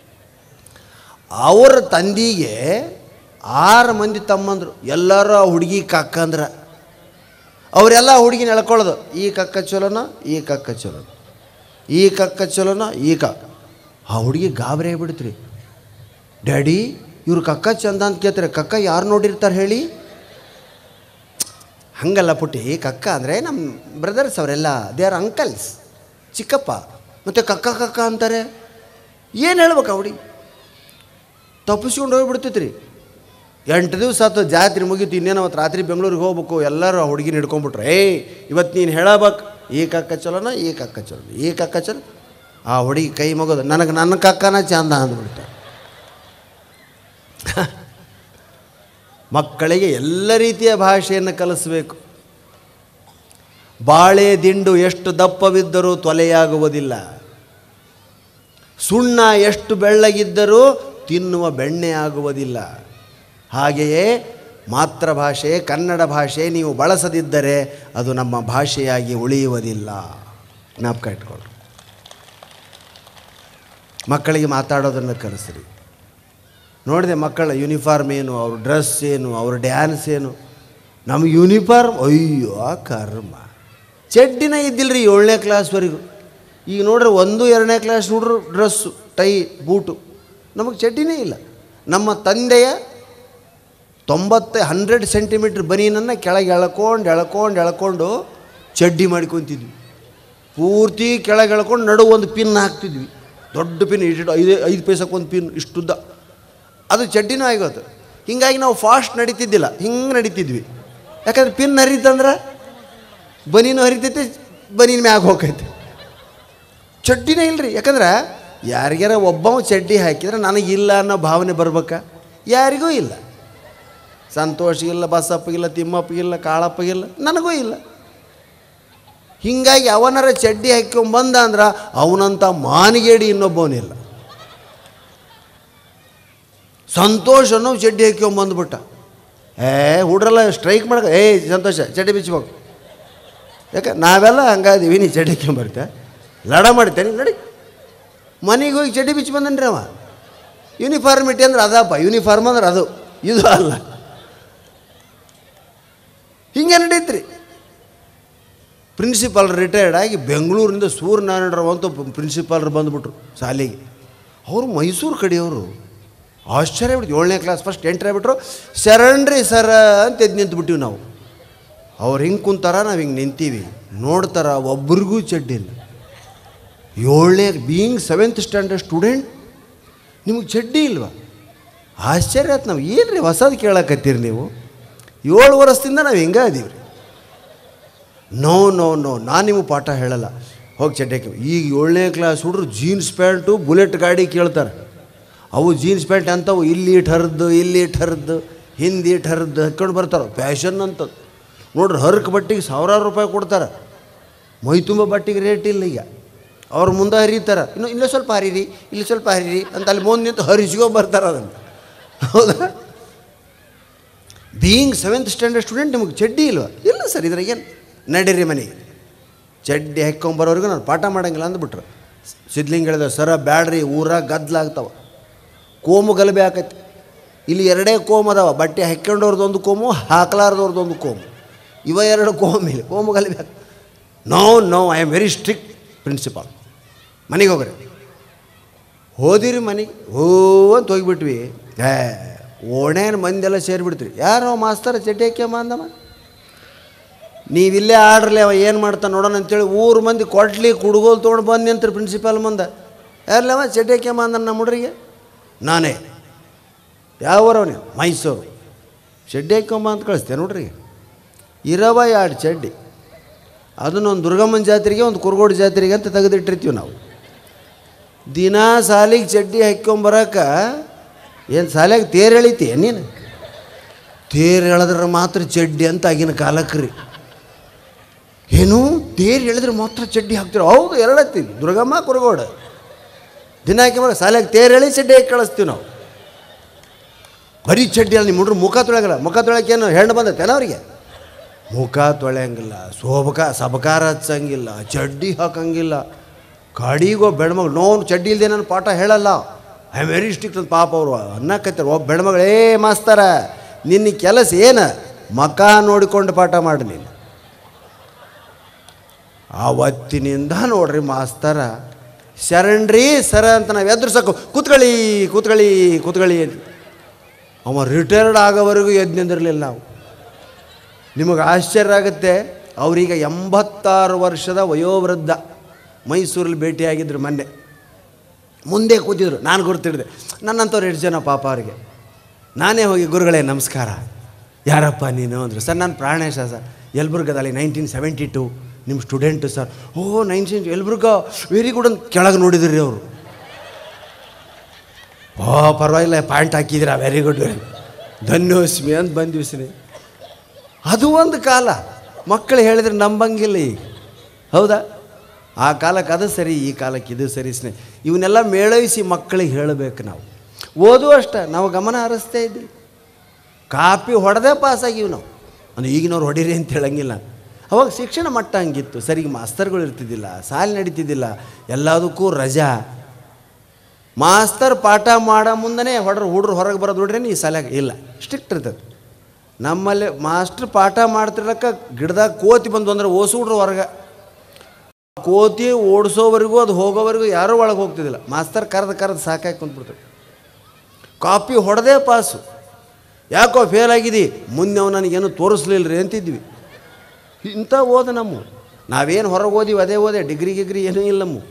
ಅವರ ತಂದೆಗೆ ಆರು ಮಂದಿ ತಮ್ಮಂದರು ಎಲ್ಲರೂ ಆ ಹುಡುಗಿ ಕಕ್ಕ ಅಂದ್ರೆ ಅವರೆಲ್ಲ ಹುಡುಗಿನ ಎಳ್ಕೊಳ್ಳೋದು ಈ ಕಕ್ಕ ಚಲೋನ ಈ ಕಕ್ಕ ಚಲೋನ ಈ ಕಕ್ಕ ಚಲೋನ ಈ ಕ ಆ ಹುಡುಗಿ ಗಾಬರಿ ಆಗ್ಬಿಡ್ತು ರೀ ಡ್ಯಾಡಿ ಇವ್ರು ಕಕ್ಕ ಚಂದ ಅಂತ ಕೇಳ್ತಾರೆ ಕಕ್ಕ ಯಾರು ನೋಡಿರ್ತಾರೆ ಹೇಳಿ ಹಂಗಲ್ಲ ಪುಟ್ಟಿ ಕಕ್ಕ ಅಂದರೆ ನಮ್ಮ ಬ್ರದರ್ಸ್ ಅವರೆಲ್ಲ ದೇ ಆರ್ ಅಂಕಲ್ಸ್ ಚಿಕ್ಕಪ್ಪ ಮತ್ತು ಕಕ್ಕ ಕಕ್ಕ ಅಂತಾರೆ ಏನು ಹೇಳ್ಬೇಕು ಆ ಹುಡುಗಿ ತಪ್ಪಿಸ್ಕೊಂಡು ಹೋಗ್ಬಿಡ್ತೈತೆ ರೀ ಎಂಟು ದಿವಸ ಆತು ಜಾತ್ರೆ ಮುಗೀತು ಇನ್ನೇನು ಅವತ್ತು ರಾತ್ರಿ ಬೆಂಗಳೂರಿಗೆ ಹೋಗ್ಬೇಕು ಎಲ್ಲರೂ ಆ ಹುಡುಗಿನ ಹಿಡ್ಕೊಂಡ್ಬಿಟ್ರು ಏಯ್ ಇವತ್ತು ನೀನು ಹೇಳಬೇಕು ಈ ಕಕ್ಕ ಚಲೋನ ಈ ಕಕ್ಕ ಚಲೋನ ಈ ಕಕ್ಕ ಚಲೋ ಆ ಹುಡುಗಿ ಕೈ ಮಗೋದು ನನಗೆ ನನ್ನ ಕಕ್ಕನ ಚಂದ ಅಂದ್ಬಿಡ್ತಾರೆ ಮಕ್ಕಳಿಗೆ ಎಲ್ಲ ರೀತಿಯ ಭಾಷೆಯನ್ನು ಕಲಿಸಬೇಕು ಬಾಳೆ ದಿಂಡು ಎಷ್ಟು ದಪ್ಪವಿದ್ದರೂ ತೊಲೆಯಾಗುವುದಿಲ್ಲ ಸುಣ್ಣ ಎಷ್ಟು ಬೆಳ್ಳಗಿದ್ದರೂ ತಿನ್ನುವ ಬೆಣ್ಣೆ ಆಗುವುದಿಲ್ಲ ಹಾಗೆಯೇ ಮಾತೃಭಾಷೆ ಕನ್ನಡ ಭಾಷೆ ನೀವು ಬಳಸದಿದ್ದರೆ ಅದು ನಮ್ಮ ಭಾಷೆಯಾಗಿ ಉಳಿಯುವುದಿಲ್ಲ ಜ್ಞಾಪಕ ಇಟ್ಕೊಳ್ಳಿ ಮಕ್ಕಳಿಗೆ ಮಾತಾಡೋದನ್ನು ಕಲಿಸ್ರಿ ನೋಡಿದೆ ಮಕ್ಕಳ ಯೂನಿಫಾರ್ಮ್ ಏನು ಅವ್ರ ಡ್ರೆಸ್ ಏನು ಅವ್ರ ಡ್ಯಾನ್ಸ್ ಏನು ನಮ್ಮ ಯೂನಿಫಾರ್ಮ್ ಅಯ್ಯೋ ಕರ್ಮ ಚಡ್ಡಿನ ಇದ್ದಿಲ್ಲ ರೀ ಏಳನೇ ಕ್ಲಾಸ್ವರೆಗೂ ಈಗ ನೋಡ್ರಿ ಒಂದು ಎರಡನೇ ಕ್ಲಾಸ್ ನೋಡ್ರು ಡ್ರೆಸ್ಸು ಟೈ ಬೂಟು ನಮಗೆ ಚಡ್ಡಿನೇ ಇಲ್ಲ ನಮ್ಮ ತಂದೆಯ ತೊಂಬತ್ತು ಹಂಡ್ರೆಡ್ ಸೆಂಟಿಮೀಟ್ರ್ ಬನೀನನ್ನು ಕೆಳಗೆ ಎಳ್ಕೊಂಡು ಎಳ್ಕೊಂಡು ಎಳ್ಕೊಂಡು ಚಡ್ಡಿ ಮಾಡ್ಕೊತಿದ್ವಿ ಪೂರ್ತಿ ಕೆಳಗೆ ಎಳ್ಕೊಂಡು ನಡು ಒಂದು ಪಿನ್ ಹಾಕ್ತಿದ್ವಿ ದೊಡ್ಡ ಪಿನ್ ಇಷ್ಟು ಐದು ಐದು ಪೈಸಕ್ಕೆ ಒಂದು ಪಿನ್ ಇಷ್ಟುದ್ದ ಅದು ಚಡ್ಡಿನೂ ಆಗೋದು ಹೀಗಾಗಿ ನಾವು ಫಾಸ್ಟ್ ನಡೀತಿದ್ದಿಲ್ಲ ಹಿಂಗೆ ನಡೀತಿದ್ವಿ ಯಾಕಂದ್ರೆ ಪಿನ್ ಹರಿತಂದ್ರೆ ಬನೀನು ಹರಿತೈತೆ ಬನೀನ್ ಮ್ಯಾಗ ಹೋಗೈತೆ ಚಡ್ಡಿನೇ ಇಲ್ರಿ ಯಾಕಂದ್ರೆ ಯಾರಿಗಾರ ಒಬ್ಬವ ಚಡ್ಡಿ ಹಾಕಿದ್ರೆ ನನಗಿಲ್ಲ ಅನ್ನೋ ಭಾವನೆ ಬರ್ಬೇಕಾ ಯಾರಿಗೂ ಇಲ್ಲ ಸಂತೋಷಿಗಿಲ್ಲ ಬಸಪ್ಪಗಿಲ್ಲ ತಿಮ್ಮಪ್ಪಗಿಲ್ಲ ಕಾಳಪ್ಪಗಿಲ್ಲ ನನಗೂ ಇಲ್ಲ ಹೀಗಾಗಿ ಅವನರ ಚಡ್ಡಿ ಹಾಕ್ಕೊಂಬಂದ ಅಂದ್ರೆ ಅವನಂಥ ಮಾನಿಗೇಡಿ ಇನ್ನೊಬ್ಬವನಿಲ್ಲ ಸಂತೋಷನು ಚಡ್ಡಿ ಹಾಕ್ಕೊಂಬಂದ್ಬಿಟ್ಟ ಏ ಹುಡ್ರಲ್ಲ ಸ್ಟ್ರೈಕ್ ಮಾಡಕ ಏ ಸಂತೋಷ ಚಡ್ಡಿ ಬಿಚ್ಚಬೇಕು ಯಾಕೆ ನಾವೆಲ್ಲ ಹಂಗಾದೀವಿ ನೀ ಚಡ್ಡಿ ಹಾಕ್ಕೊಂಬರ್ತೆ ಲಡ ಮಾಡ್ತೇನೆ ನಡಿ ಮನೆಗೆ ಹೋಗಿ ಚಡ್ಡಿ ಬಿಚ್ಚಿ ಬಂದನ್ರಿ ಅವ ಯೂನಿಫಾರ್ಮಿಟಿ ಅಂದ್ರೆ ಅದಪ್ಪ ಯೂನಿಫಾರ್ಮ್ ಅಂದ್ರೆ ಅದು ಇದು ಅಲ್ಲ ಹಿಂಗೆ ನಡೀತ್ರಿ ಪ್ರಿನ್ಸಿಪಾಲ್ ರಿಟೈರ್ಡ್ ಆಗಿ ಬೆಂಗಳೂರಿಂದ ಸೂರ್ಯನಾರಾಯಣರಾವ್ ಅಂತ ಪ್ರಿನ್ಸಿಪಾಲ್ರು ಬಂದುಬಿಟ್ರು ಶಾಲೆಗೆ ಅವರು ಮೈಸೂರು ಕಡೆಯವರು ಆಶ್ಚರ್ಯ ಬಿಡ್ತು ಏಳನೇ ಕ್ಲಾಸ್ ಫಸ್ಟ್ ಎಂಟ್ರಿ ಆಗ್ಬಿಟ್ರು ಶರಣ್ರಿ ಸರ ಅಂತ ಎದ್ದು ನಿಂತ್ಬಿಟ್ಟಿವಿ ನಾವು ಅವ್ರು ಹಿಂಗೆ ಕುಂತಾರ ನಾವು ಹಿಂಗೆ ನಿಂತೀವಿ ನೋಡ್ತಾರ ಒಬ್ರಿಗೂ ಚಡ್ಡಿಲ್ಲ ಏಳನೇ ಬೀಯಿಂಗ್ ಸೆವೆಂತ್ ಸ್ಟ್ಯಾಂಡರ್ಡ್ ಸ್ಟೂಡೆಂಟ್ ನಿಮಗೆ ಚಡ್ಡಿ ಇಲ್ವಾ ಆಶ್ಚರ್ಯ ಆಯ್ತು ನಾವು ಏನು ರೀ ಹೊಸದು ಕೇಳಕತ್ತೀರಿ ನೀವು ಏಳು ವರ್ಷದಿಂದ ನಾವು ಹಿಂಗೆ ಅದೀವಿ ರೀ ನೋ ನೋ ನೋ ನಾನು ನಿಮಗೆ ಪಾಠ ಹೇಳಲ್ಲ ಹೋಗಿ ಚಡ್ಡಕ್ಕೆ ಈಗ ಏಳನೇ ಕ್ಲಾಸ್ ಹುಡ್ರು ಜೀನ್ಸ್ ಪ್ಯಾಂಟು ಬುಲೆಟ್ ಗಾಡಿ ಕೇಳ್ತಾರೆ ಅವು ಜೀನ್ಸ್ ಪ್ಯಾಂಟ್ ಅಂಥವು ಇಲ್ಲಿ ಇಟ್ಟು ಹರಿದು ಇಲ್ಲಿ ಇಟ್ಟು ಹರಿದು ಹಿಂದೆ ಇಟ್ಟು ಹರಿದು ಹಾಕ್ಕೊಂಡು ಬರ್ತಾರೆ ಫ್ಯಾಷನ್ ಅಂತ ನೋಡ್ರಿ ಹರ್ಕ್ ಬಟ್ಟೆಗೆ ಸಾವಿರಾರು ರೂಪಾಯಿ ಕೊಡ್ತಾರೆ ಮೈ ತುಂಬ ಬಟ್ಟೆಗೆ ರೇಟ್ ಇಲ್ಲ ಈಗ ಅವ್ರ ಮುಂದೆ ಹರಿತಾರೆ ಇನ್ನು ಇಲ್ಲೇ ಸ್ವಲ್ಪ ಹರಿರಿ ಇಲ್ಲಿ ಸ್ವಲ್ಪ ಹರಿರಿ ಅಂತ ಅಲ್ಲಿ ಮುಂದೆ ನಿಂತು ಹರಿಸ್ಕೊಂಡ್ ಬರ್ತಾರೆ ಅದನ್ನು ಹೌದಾ ಬೀಯಿಂಗ್ ಸೆವೆಂತ್ ಸ್ಟ್ಯಾಂಡರ್ಡ್ ಸ್ಟೂಡೆಂಟ್ ನಿಮಗೆ ಚಡ್ಡಿ ಇಲ್ವಾ ಇಲ್ಲ ಸರ್ ಇದ್ರಾಗೇನು ನಡೀರಿ ಮನೆಗೆ ಚಡ್ಡಿ ಹಾಕ್ಕೊಂಬರೋರ್ಗು ನಾನು ಪಾಠ ಮಾಡಂಗಿಲ್ಲ ಅಂದ್ಬಿಟ್ರು ಸಿದ್ಲಿಂಗ್ ಹೇಳಿದ ಸರ ಬ್ಯಾಡ್ರಿ ಊರಾಗ ಗದ್ಲಾಗ್ತಾವ ಕೋಮು ಗಲಭೆ ಆಕೈತಿ ಇಲ್ಲಿ ಎರಡೇ ಕೋಮ್ ಅದಾವ ಬಟ್ಟೆ ಹಾಕ್ಕೊಂಡವ್ರದ್ದೊಂದು ಕೋಮು ಹಾಕ್ಲಾರ್ದವ್ರದ್ದೊಂದು ಕೋಮು ಇವ ಎರಡು ಕೋಮ್ ಇಲ್ಲಿ ಕೋಮು ಗಲಭೆ ಆಕ no no I am very strict principal ಮನೆಗೆ ಹೋಗ್ರಿ ಹೋದಿರಿ ಮನೆಗೆ ಹೋ ಅಂತ ಹೋಗಿಬಿಟ್ವಿ ಏ ಓಣೇನು ಮಂದೆಲ್ಲ ಸೇರಿಬಿಡ್ತೀರಿ ಯಾರೋ ಮಾಸ್ತರ ಚಡ್ಡಿ ಹಾಕ್ಯಮ್ಮ ಅಂದಮ್ಮ ನೀವಿಲ್ಲೇ ಆಡ್ರಲಿ ಅವ ಏನು ಮಾಡ್ತಾನೆ ನೋಡೋಣ ಅಂತೇಳಿ ಊರು ಮಂದಿ ಕೊಡ್ಲಿ ಕುಡುಗೋಲು ತೊಗೊಂಡು ಬಂದು ನಿಂತ್ರಿ ಪ್ರಿನ್ಸಿಪಾಲ್ ಮುಂದೆ ಯಾರಲ್ಲವ ಚಡ್ಡಿ ಹಾಕ್ಯಮ್ಮ ಅಂದ ನಮ್ಮ ಹುಡ್ರಿಗೆ ನಾನೇ ಯಾವರವನೇ ಮೈಸೂರು ಚಡ್ಡಿ ಹಾಕ್ಕೊಂಬ ಅಂತ ಕಳಿಸ್ತೇನೆ ನೋಡ್ರಿ ಇರವ ಎರಡು ಚಡ್ಡಿ ಅದನ್ನೊಂದು ದುರ್ಗಮ್ಮನ ಜಾತ್ರೆಗೆ ಒಂದು ಕುರುಗೋಡು ಜಾತ್ರೆಗೆ ಅಂತ ತೆಗೆದಿಟ್ಟಿರ್ತೀವಿ ನಾವು ದಿನಾ ಸಾಲಿಗೆ ಚಡ್ಡಿ ಹಾಕ್ಕೊಂಬರಕ ಏನು ಸಾಲಿಯಾಗ ತೇರು ಎಳಿತಿ ನೀನು ತೇರು ಎಳೆದ್ರೆ ಮಾತ್ರ ಚಡ್ಡಿ ಅಂತ ಆಗಿನ ಕಾಲಕ್ಕೆ ರೀ ಏನು ತೇರು ಎಳೆದ್ರೆ ಮಾತ್ರ ಚಡ್ಡಿ ಹಾಕ್ತೀರ ಹೌದು ಎರಡತ್ತೀವಿ ದುರ್ಗಮ್ಮ ಕುರುಗೋಡು ದಿನ ಹಾಕ್ಕೊಂಬರ ಸಾಲಿಯಾಗ ತೇರು ಎಳಿ ಚಡ್ಡಿ ಹಾಕಿ ಕಳಿಸ್ತೀವಿ ನಾವು ಬರೀ ಚಡ್ಡಿ ಅಲ್ಲಿ ನಿಮ್ಮ ಹುಡ್ರು ಮುಖ ತೊಳಗಲ್ಲ ಮುಖ ತೊಳಕೇನು ಹೆಣ್ಣು ಬಂದೈತೇನ ಅವರಿಗೆ ಮುಖ ತೊಳೆಯಂಗಿಲ್ಲ ಸೋಬಕ ಸಬಕಾರ ಹಚ್ಚಂಗಿಲ್ಲ ಚಡ್ಡಿ ಹಾಕಂಗಿಲ್ಲ ಕಡಿಗೋ ಬೆಣ್ಮಗಳು ನೋವು ಚಡ್ಡಿ ಇಲ್ಲದೆ ನಾನು ಪಾಠ ಹೇಳಲ್ಲ ಐ ವೆರಿ ಸ್ಟಿಕ್ ಅಂತ ಪಾಪ ಅವರು ಅನ್ನಕತ್ತಾರೆ ಒಬ್ಬ ಬೆಣ್ಮಗಳು ಏ ಮಾಸ್ತರ ನಿನ್ನ ಕೆಲಸ ಏನು ಮಕ ನೋಡಿಕೊಂಡು ಪಾಠ ಮಾಡಿ ನೀನು ಆವತ್ತಿನಿಂದ ನೋಡ್ರಿ ಮಾಸ್ತರ ಶರಣ್ರಿ ಸರ ಅಂತ ನಾವು ಎದುರು ಸಾಕು ಕೂತ್ಕೊಳ್ಳಿ ಕೂತ್ಕೊಳ್ಳಿ ಕೂತ್ಕೊಳ್ಳಿ ಅಂತ ಅವ ರಿಟೈರ್ಡ್ ಆಗೋವರೆಗೂ ಎದ್ದು ನಿಂದಿರಲಿಲ್ಲ ನಾವು ನಿಮಗೆ ಆಶ್ಚರ್ಯ ಆಗುತ್ತೆ ಅವರೀಗ ಎಂಬತ್ತಾರು ವರ್ಷದ ವಯೋವೃದ್ಧ ಮೈಸೂರಲ್ಲಿ ಭೇಟಿಯಾಗಿದ್ದರು ಮೊನ್ನೆ ಮುಂದೆ ಕೂತಿದ್ರು ನಾನು ಗುರ್ತಿಡಿದೆ ನನ್ನಂಥವ್ರು ಎಷ್ಟು ಜನ ಪಾಪ ಅವರಿಗೆ ನಾನೇ ಹೋಗಿ ಗುರುಗಳೇ ನಮಸ್ಕಾರ ಯಾರಪ್ಪ ನೀನು ಅಂದರು ಸರ್ ನಾನು ಪ್ರಾಣೇಶ ಸರ್ ಯಲ್ಬುರ್ಗದಲ್ಲಿ ನೈನ್ಟೀನ್ ಸೆವೆಂಟಿ ಟು ನಿಮ್ಮ ಸ್ಟೂಡೆಂಟು ಸರ್ ಓ ನೈನ್ಟೀನ್ ಯಲ್ಬುರ್ಗ ವೆರಿ ಗುಡ್ ಅಂತ ಕೆಳಗೆ ನೋಡಿದ್ರಿ ಅವರು ಓ ಪರವಾಗಿಲ್ಲ ಪಾಯಿಂಟ್ ಹಾಕಿದ್ದೀರಾ ವೆರಿ ಗುಡ್ ವೆರಿ ಧನ್ಯೋಸ್ಮಿ ಅಂತ ಬಂದ್ವಿ ಸ್ನೇ ಅದು ಒಂದು ಕಾಲ ಮಕ್ಕಳು ಹೇಳಿದ್ರೆ ನಂಬಂಗಿಲ್ಲ ಈಗ ಹೌದಾ ಆ ಕಾಲಕ್ಕೆ ಅದು ಸರಿ ಈ ಕಾಲಕ್ಕೆ ಇದು ಸರಿ ಸ್ನೇಹ ಇವನ್ನೆಲ್ಲ ಮೇಳೈಸಿ ಮಕ್ಕಳಿಗೆ ಹೇಳಬೇಕು ನಾವು ಓದು ಅಷ್ಟೇ ನಾವು ಗಮನ ಹರಿಸ್ತಾ ಇದ್ವಿ ಕಾಪಿ ಹೊಡೆದೇ ಪಾಸಾಗಿವಿ ನಾವು ಅಂದ್ರೆ ಈಗಿನವ್ರು ಹೊಡೀರಿ ಅಂತ ಹೇಳಂಗಿಲ್ಲ ಅವಾಗ ಶಿಕ್ಷಣ ಮಟ್ಟ ಹಂಗಿತ್ತು ಸರಿಗೆ ಮಾಸ್ತರ್ಗಳು ಇರ್ತಿದ್ದಿಲ್ಲ ಸಾಲಿ ನಡೀತಿದ್ದಿಲ್ಲ ಎಲ್ಲದಕ್ಕೂ ರಜಾ ಮಾಸ್ತರ್ ಪಾಠ ಮಾಡೋ ಮುಂದನೇ ಹೊಡ್ರು ಹುಡ್ರು ಹೊರಗೆ ಬರೋದು ನೋಡ್ರಿ ಈ ಸಾಲ್ಯಾಗ ಇಲ್ಲ ಸ್ಟ್ರಿಕ್ಟ್ ಇರ್ತದೆ ನಮ್ಮಲ್ಲಿ ಮಾಸ್ಟ್ರ್ ಪಾಠ ಮಾಡ್ತಿರ್ಲಕ್ಕ ಗಿಡದಾಗ ಕೋತಿ ಬಂದು ಅಂದ್ರೆ ಓಸು ಹುಡ್ರು ಹೊರಗೆ ಕೋತಿ ಓಡಿಸೋವರೆಗೂ ಅದು ಹೋಗೋವರೆಗೂ ಯಾರೂ ಒಳಗೆ ಹೋಗ್ತಿದ್ದಿಲ್ಲ ಮಾಸ್ತರ್ ಕರೆದು ಕರೆದು ಸಾಕಾಗಿ ಕುಂತ್ಬಿಡ್ತಾರೆ ಕಾಪಿ ಹೊಡೆದೇ ಪಾಸು ಯಾಕೋ ಫೇಲ್ ಆಗಿದಿ ಮುಂದೆ ಅವ ನನಗೇನು ತೋರಿಸ್ಲಿಲ್ಲ ರೀ ಅಂತಿದ್ವಿ ಇಂಥ ಓದ ನಮ್ಮ ನಾವೇನು ಹೊರಗೆ ಓದಿವಿ ಅದೇ ಓದೆ ಡಿಗ್ರಿ ಗಿಗ್ರಿ ಏನೂ ಇಲ್ಲ ನಮ್ಮ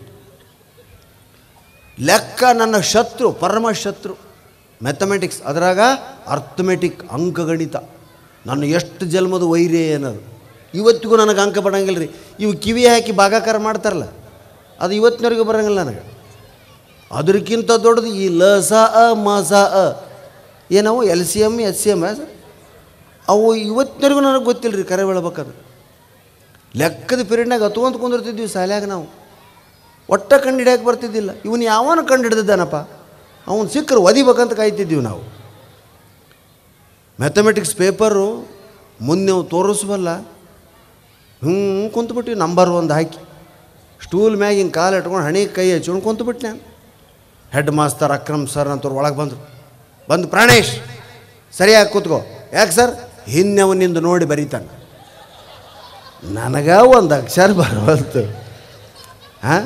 ಲೆಕ್ಕ ನನ್ನ ಶತ್ರು ಪರಮ ಶತ್ರು ಮ್ಯಾಥಮೆಟಿಕ್ಸ್ ಅದರಾಗ ಅರ್ಥಮೆಟಿಕ್ ಅಂಕಗಣಿತ ನನ್ನ ಎಷ್ಟು ಜನ್ಮದ ವೈರೇ ಅನ್ನೋದು ಇವತ್ತಿಗೂ ನನಗೆ ಅಂಕ ಬರಂಗಿಲ್ಲ ರೀ ಇವು ಕಿವಿ ಹಾಕಿ ಭಾಗಾಕಾರ ಮಾಡ್ತಾರಲ್ಲ ಅದು ಇವತ್ತಿನವರೆಗೂ ಬರಂಗಿಲ್ಲ ನನಗೆ ಅದಕ್ಕಿಂತ ದೊಡ್ಡದು ಈ ಲ ಸ ಅ ಮ ಸ ಅ ಏನವು L C M S C M ಅವು ಇವತ್ತಿನವರೆಗೂ ನನಗೆ ಗೊತ್ತಿಲ್ಲ ರೀ ಕರೆ ಹೇಳ್ಬೇಕಾದ್ರೆ ಲೆಕ್ಕದ ಪೀರಿಯಡ್ನಾಗ ಹತ್ಕೊಂತ ಕುಂದಿರ್ತಿದ್ವಿ ಶಾಲ್ಯಾಗ ನಾವು ಒಟ್ಟ ಕಂಡು ಹಿಡಿಯಕ್ಕೆ ಬರ್ತಿದ್ದಿಲ್ಲ ಇವನು ಯಾವನ ಕಂಡು ಹಿಡ್ದಿದ್ದಾನಪ್ಪ ಅವನು ಸಿಕ್ಕರು ಒದಿಬೇಕಂತ ಕಾಯ್ತಿದ್ದೀವಿ ನಾವು ಮ್ಯಾಥಮೆಟಿಕ್ಸ್ ಪೇಪರು ಮುಂದೆ ನಾವು ತೋರಿಸ್ಬಲ್ಲ ಹ್ಞೂ ಕುಂತ್ಬಿಟ್ಟಿವಿ ನಂಬರ್ ಒಂದು ಹಾಕಿ ಸ್ಟೂಲ್ ಮ್ಯಾಗ ಹಿಂಗೆ ಕಾಲು ಇಟ್ಕೊಂಡು ಹಣಿ ಕೈ ಹಚ್ಕೊಂಡು ಕುಂತ್ಬಿಟ್ಟು ನಾನು ಹೆಡ್ ಮಾಸ್ತರ್ ಅಕ್ರಮ್ ಸರ್ ಅಂತವ್ರು ಒಳಗೆ ಬಂದರು ಬಂದು ಪ್ರಾಣೇಶ್ ಸರಿಯಾಗಿ ಕೂತ್ಕೋ ಯಾಕೆ ಸರ್ ಹಿಂದೆವನಿಂದ ನೋಡಿ ಬರೀತಾನೆ ನನಗ ಒಂದು ಅಕ್ಷರ ಬರವಲ್ತು ಹಾಂ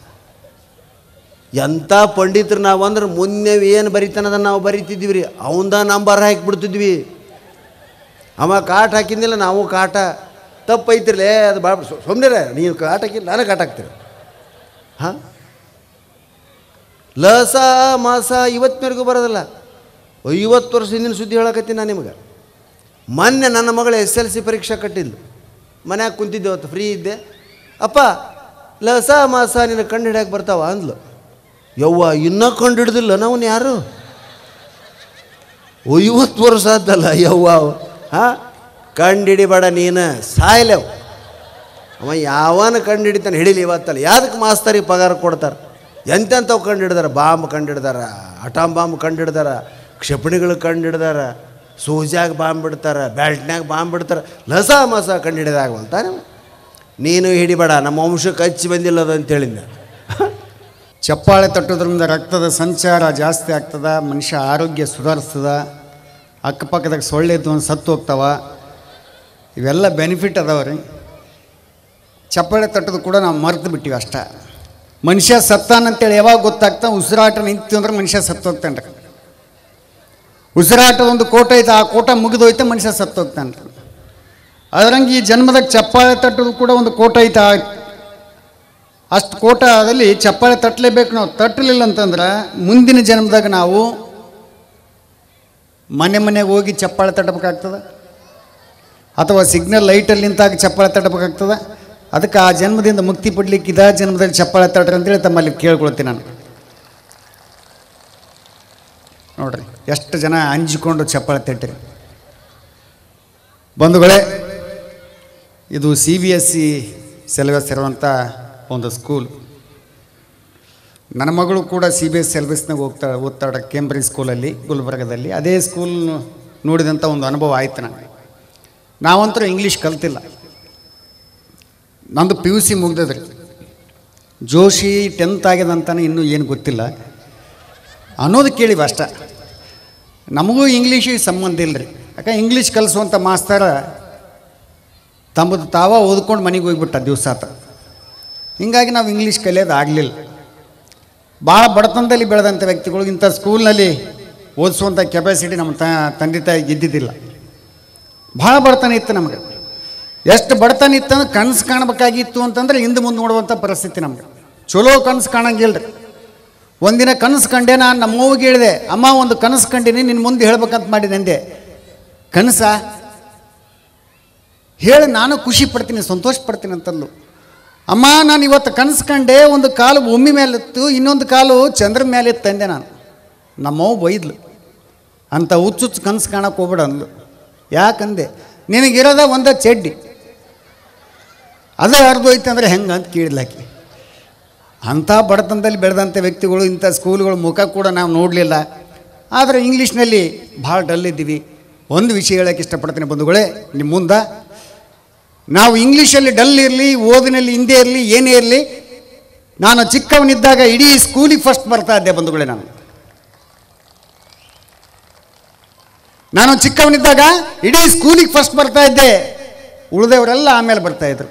ಎಂಥ ಪಂಡಿತರು ನಾವು ಅಂದ್ರೆ ಮುನ್ನೆ ಏನು ಬರಿತಾನದ ನಾವು ಬರಿತಿದ್ವಿ ರೀ ಅವಂದ ನಂಬರ್ ಹಾಕಿಬಿಡ್ತಿದ್ವಿ ಅವ ಕಾಟ ಹಾಕಿದ್ದಿಲ್ಲ ನಾವು ಕಾಟ ತಪ್ಪೈತಿರ್ಲೇ ಅದು ಭಾಳ ಸುಮ್ಮನೆ ನೀವು ಕಾಟ ಹಾಕಿಲ್ಲ ನಾನು ಕಾಟ ಹಾಕ್ತೀರಿ ಹಾಂ ಲಸ ಮಾಸ ಇವತ್ತಿನವರೆಗೂ ಬರೋದಿಲ್ಲ ಐವತ್ತು ವರ್ಷ ಹಿಂದಿನ ಸುದ್ದಿ ಹೇಳಕತ್ತೀನಿ ನಾನು ನಿಮಗೆ ಮೊನ್ನೆ ನನ್ನ ಮಗಳು ಎಸ್ ಎಲ್ ಸಿ ಪರೀಕ್ಷೆ ಕಟ್ಟಿದ್ಲು ಮನ್ಯಾಗ ಕುಂತಿದ್ದೆ ಅವತ್ತು ಫ್ರೀ ಇದ್ದೆ ಅಪ್ಪ ಲಸ ಮಾಸ ನಿನ್ನ ಕಂಡು ಹಿಡಿಯಕ್ಕೆ ಬರ್ತಾವ ಅಂದ್ಲು ಯವ್ವ ಇನ್ನೂ ಕಂಡು ಹಿಡ್ದಿಲ್ಲ ನಾವು ಯಾರು ಐವತ್ತು ವರ್ಷ ಆದ್ದಲ್ಲ ಯವ್ವ ಹಾಂ ಕಂಡು ಹಿಡಿಬೇಡ ನೀನು ಸಾಯ್ಲೆವು ಅವ ಯಾವನ ಕಂಡು ಹಿಡಿತಾನೆ ಹಿಡೀಲಿ ಇವತ್ತಲ್ಲ ಯಾವ್ದಕ್ಕೆ ಮಾಸ್ತರಿಗೆ ಪಗಾರ ಕೊಡ್ತಾರೆ ಎಂತೆಂಥವು ಕಂಡು ಹಿಡ್ದಾರ ಬಾಂಬ್ ಕಂಡು ಹಿಡ್ದಾರ ಅಟಾಮ್ ಬಾಂಬ್ ಕಂಡು ಹಿಡ್ದಾರ ಕ್ಷಿಪಣಿಗಳು ಕಂಡು ಹಿಡ್ದಾರ ಸೂಜಾಗ ಬಾಂಬ್ ಬಿಡ್ತಾರ ಬ್ಯಾಲ್ಟ್ನ್ಯಾಗ ಬಾಂಬ್ ಬಿಡ್ತಾರೆ ಲಸ ಮಸ ಕಂಡು ಹಿಡಿದಾಗವಲ್ತ ನೀನು ಹಿಡಿಬೇಡ ನಮ್ಮ ವಂಶಕ್ಕೆ ಹಚ್ಚಿ ಬಂದಿಲ್ಲ ಅದು ಅಂತ ಹೇಳಿದ್ದೆ ಚಪ್ಪಾಳೆ ತಟ್ಟೋದ್ರಿಂದ ರಕ್ತದ ಸಂಚಾರ ಜಾಸ್ತಿ ಆಗ್ತದ ಮನುಷ್ಯ ಆರೋಗ್ಯ ಸುಧಾರಿಸ್ತದ ಅಕ್ಕಪಕ್ಕದಾಗ ಸೊಳ್ಳೆ ಇದ್ದು ಒಂದು ಸತ್ತು ಹೋಗ್ತಾವ ಇವೆಲ್ಲ ಬೆನಿಫಿಟ್ ಅದಾವ ರೀ ಚಪ್ಪಾಳೆ ತಟ್ಟೋದು ಕೂಡ ನಾವು ಮರೆತು ಬಿಟ್ಟಿವಿ ಅಷ್ಟ ಮನುಷ್ಯ ಸತ್ತಾನಂತೇಳಿ ಯಾವಾಗ ಗೊತ್ತಾಗ್ತಾ ಉಸಿರಾಟ ನಿಂತು ಅಂದ್ರೆ ಮನುಷ್ಯ ಸತ್ತು ಹೋಗ್ತಾನೆ ರೀ ಉಸಿರಾಟ ಒಂದು ಕೋಟ ಐತೆ ಆ ಕೋಟ ಮುಗಿದೋಯ್ತು ಮನುಷ್ಯ ಸತ್ತು ಹೋಗ್ತಾನೆ ರೀ ಅದರಂಗೆ ಈ ಜನ್ಮದಾಗ ಚಪ್ಪಾಳೆ ತಟ್ಟೋದು ಕೂಡ ಒಂದು ಕೋಟ ಐತೆ ಆ ಅಷ್ಟು ಕೋಟದಲ್ಲಿ ಚಪ್ಪಾಳೆ ತಟ್ಟಲೇಬೇಕು ನಾವು ತಟ್ಟಲಿಲ್ಲ ಅಂತಂದ್ರೆ ಮುಂದಿನ ಜನ್ಮದಾಗ ನಾವು ಮನೆ ಮನೆಗೆ ಹೋಗಿ ಚಪ್ಪಾಳೆ ತಟ್ಟಬೇಕಾಗ್ತದ ಅಥವಾ ಸಿಗ್ನಲ್ ಲೈಟಲ್ಲಿ ನಿಂತಾಗ ಚಪ್ಪಾಳೆ ತಟ್ಟಬೇಕಾಗ್ತದ ಅದಕ್ಕೆ ಆ ಜನ್ಮದಿಂದ ಮುಕ್ತಿ ಪಡ್ಲಿಕ್ಕೆ ಇದ ಜನ್ಮದಲ್ಲಿ ಚಪ್ಪಾಳೆ ತಟ್ರಿ ಅಂತೇಳಿ ತಮ್ಮಲ್ಲಿ ಕೇಳ್ಕೊಳ್ತೀನಿ ನಾನು ನೋಡ್ರಿ ಎಷ್ಟು ಜನ ಅಂಜಿಕೊಂಡು ಚಪ್ಪಾಳೆ ತಟ್ಟಿರಿ ಬಂಧುಗಳೇ ಇದು C B S C syllabus ಇರುವಂಥ ಒಂದು ಸ್ಕೂಲ್ ನನ್ನ ಮಗಳು ಕೂಡ ಸಿ ಬಿ ಎಸ್ ಸಿಲೆಬಸ್ನಾಗ ಹೋಗ್ತಾಳೆ ಓದ್ತಾಳೆ ಕೇಂಬ್ರಿಜ್ ಸ್ಕೂಲಲ್ಲಿ ಗುಲ್ಬರ್ಗದಲ್ಲಿ ಅದೇ ಸ್ಕೂಲ್ ನೋಡಿದಂಥ ಒಂದು ಅನುಭವ ಆಯ್ತು ನನಗೆ ನಾವಂತರೂ ಇಂಗ್ಲೀಷ್ ಕಲ್ತಿಲ್ಲ ನಂದು ಪಿ ಯು ಸಿ ಮುಗ್ದದ್ರಿ ಜೋಶಿ ಟೆಂತ್ ಆಗ್ಯದಂತಾನೆ ಇನ್ನೂ ಏನು ಗೊತ್ತಿಲ್ಲ ಅನ್ನೋದು ಕೇಳಿವಿ ಅಷ್ಟ ನಮಗೂ ಇಂಗ್ಲೀಷಿಗೆ ಸಂಬಂಧ ಇಲ್ಲ ರೀ ಯಾಕೆ ಇಂಗ್ಲೀಷ್ ಕಲಿಸುವಂಥ ಮಾಸ್ತರ ತಮ್ಮದು ತಾವ ಓದ್ಕೊಂಡು ಮನೆಗೆ ಹೋಗ್ಬಿಟ್ಟ ದಿವಸ ಆತ ಹಿಂಗಾಗಿ ನಾವು ಇಂಗ್ಲೀಷ್ ಕಲಿಯೋದು ಆಗಲಿಲ್ಲ ಭಾಳ ಬಡತನದಲ್ಲಿ ಬೆಳೆದಂಥ ವ್ಯಕ್ತಿಗಳು ಇಂಥ ಸ್ಕೂಲ್ನಲ್ಲಿ ಓದಿಸುವಂಥ ಕೆಪಾಸಿಟಿ ನಮ್ಮ ತ ತಂದೆ ತಾಯಿಗೆ ಇದ್ದಿದ್ದಿಲ್ಲ ಭಾಳ ಬಡತನ ಇತ್ತು ನಮಗೆ ಎಷ್ಟು ಬಡತನ ಇತ್ತು ಅಂದ್ರೆ ಕನಸು ಕಾಣಬೇಕಾಗಿತ್ತು ಅಂತಂದ್ರೆ ಹಿಂದೆ ಮುಂದೆ ನೋಡುವಂಥ ಪರಿಸ್ಥಿತಿ ನಮಗೆ ಚಲೋ ಕನಸು ಕಾಣಂಗಿಲ್ಲ ರೀ ಒಂದಿನ ಕನಸು ಕಂಡೆ ನಾನು ನಮ್ಮವ್ಗೆ ಹೇಳಿದೆ ಅಮ್ಮ ಒಂದು ಕನಸು ಕಂಡಿನಿ ನಿನ್ನ ಮುಂದೆ ಹೇಳ್ಬೇಕಂತ ಮಾಡಿದೆ ಅಂದೆ ಕನಸ ಹೇಳಿ ನಾನು ಖುಷಿ ಪಡ್ತೀನಿ ಸಂತೋಷ ಪಡ್ತೀನಿ ಅಂತಂದ್ಲು ಅಮ್ಮ ನಾನು ಇವತ್ತು ಕನಸು ಕಂಡೆ ಒಂದು ಕಾಲು ಭೂಮಿ ಮೇಲಿತ್ತು ಇನ್ನೊಂದು ಕಾಲು ಚಂದ್ರ ಮೇಲೆ ಇತ್ತು ಅಂದೆ ನಾನು ನಮ್ಮವ್ವ ಬೈದ್ಲು ಅಂಥ ಹುಚ್ಚುಚ್ಚು ಕನಸು ಕಾಣಕ್ಕೆ ಹೋಗ್ಬೇಡ ಅಂದ್ಲು ಯಾಕಂದೆ ನಿನಗಿರೋದ ಒಂದ ಚಡ್ಡಿ ಅದು ಹರಿದೋಯ್ತು ಅಂದರೆ ಹೆಂಗೆ ಅಂತ ಕೇಳಿದ್ಲಾಕಿ ಅಂಥ ಬಡತನದಲ್ಲಿ ಬೆಳೆದಂಥ ವ್ಯಕ್ತಿಗಳು ಇಂಥ ಸ್ಕೂಲ್ಗಳ ಮುಖ ಕೂಡ ನಾವು ನೋಡಲಿಲ್ಲ ಆದರೆ ಇಂಗ್ಲೀಷ್ನಲ್ಲಿ ಭಾಳ ಡಲ್ ಇದ್ದೀವಿ ಒಂದು ವಿಷಯ ಹೇಳೋಕ್ಕೆ ಇಷ್ಟಪಡ್ತೀನಿ ಬಂಧುಗಳೇ ನಿಮ್ಮ ಮುಂದೆ ನಾವು ಇಂಗ್ಲೀಷಲ್ಲಿ ಡಲ್ ಇರಲಿ ಓದಿನಲ್ಲಿ ಹಿಂದೆ ಇರಲಿ ಏನೇ ಇರಲಿ ನಾನು ಚಿಕ್ಕವನಿದ್ದಾಗ ಇಡೀ ಸ್ಕೂಲಿಗೆ ಫಸ್ಟ್ ಬರ್ತಾ ಇದ್ದೆ ಬಂಧುಗಳೇ ನಾನು ನಾನು ಚಿಕ್ಕವನಿದ್ದಾಗ ಇಡೀ ಸ್ಕೂಲಿಗೆ ಫಸ್ಟ್ ಬರ್ತಾ ಇದ್ದೆ ಉಳಿದವರೆಲ್ಲ ಆಮೇಲೆ ಬರ್ತಾ ಇದ್ರು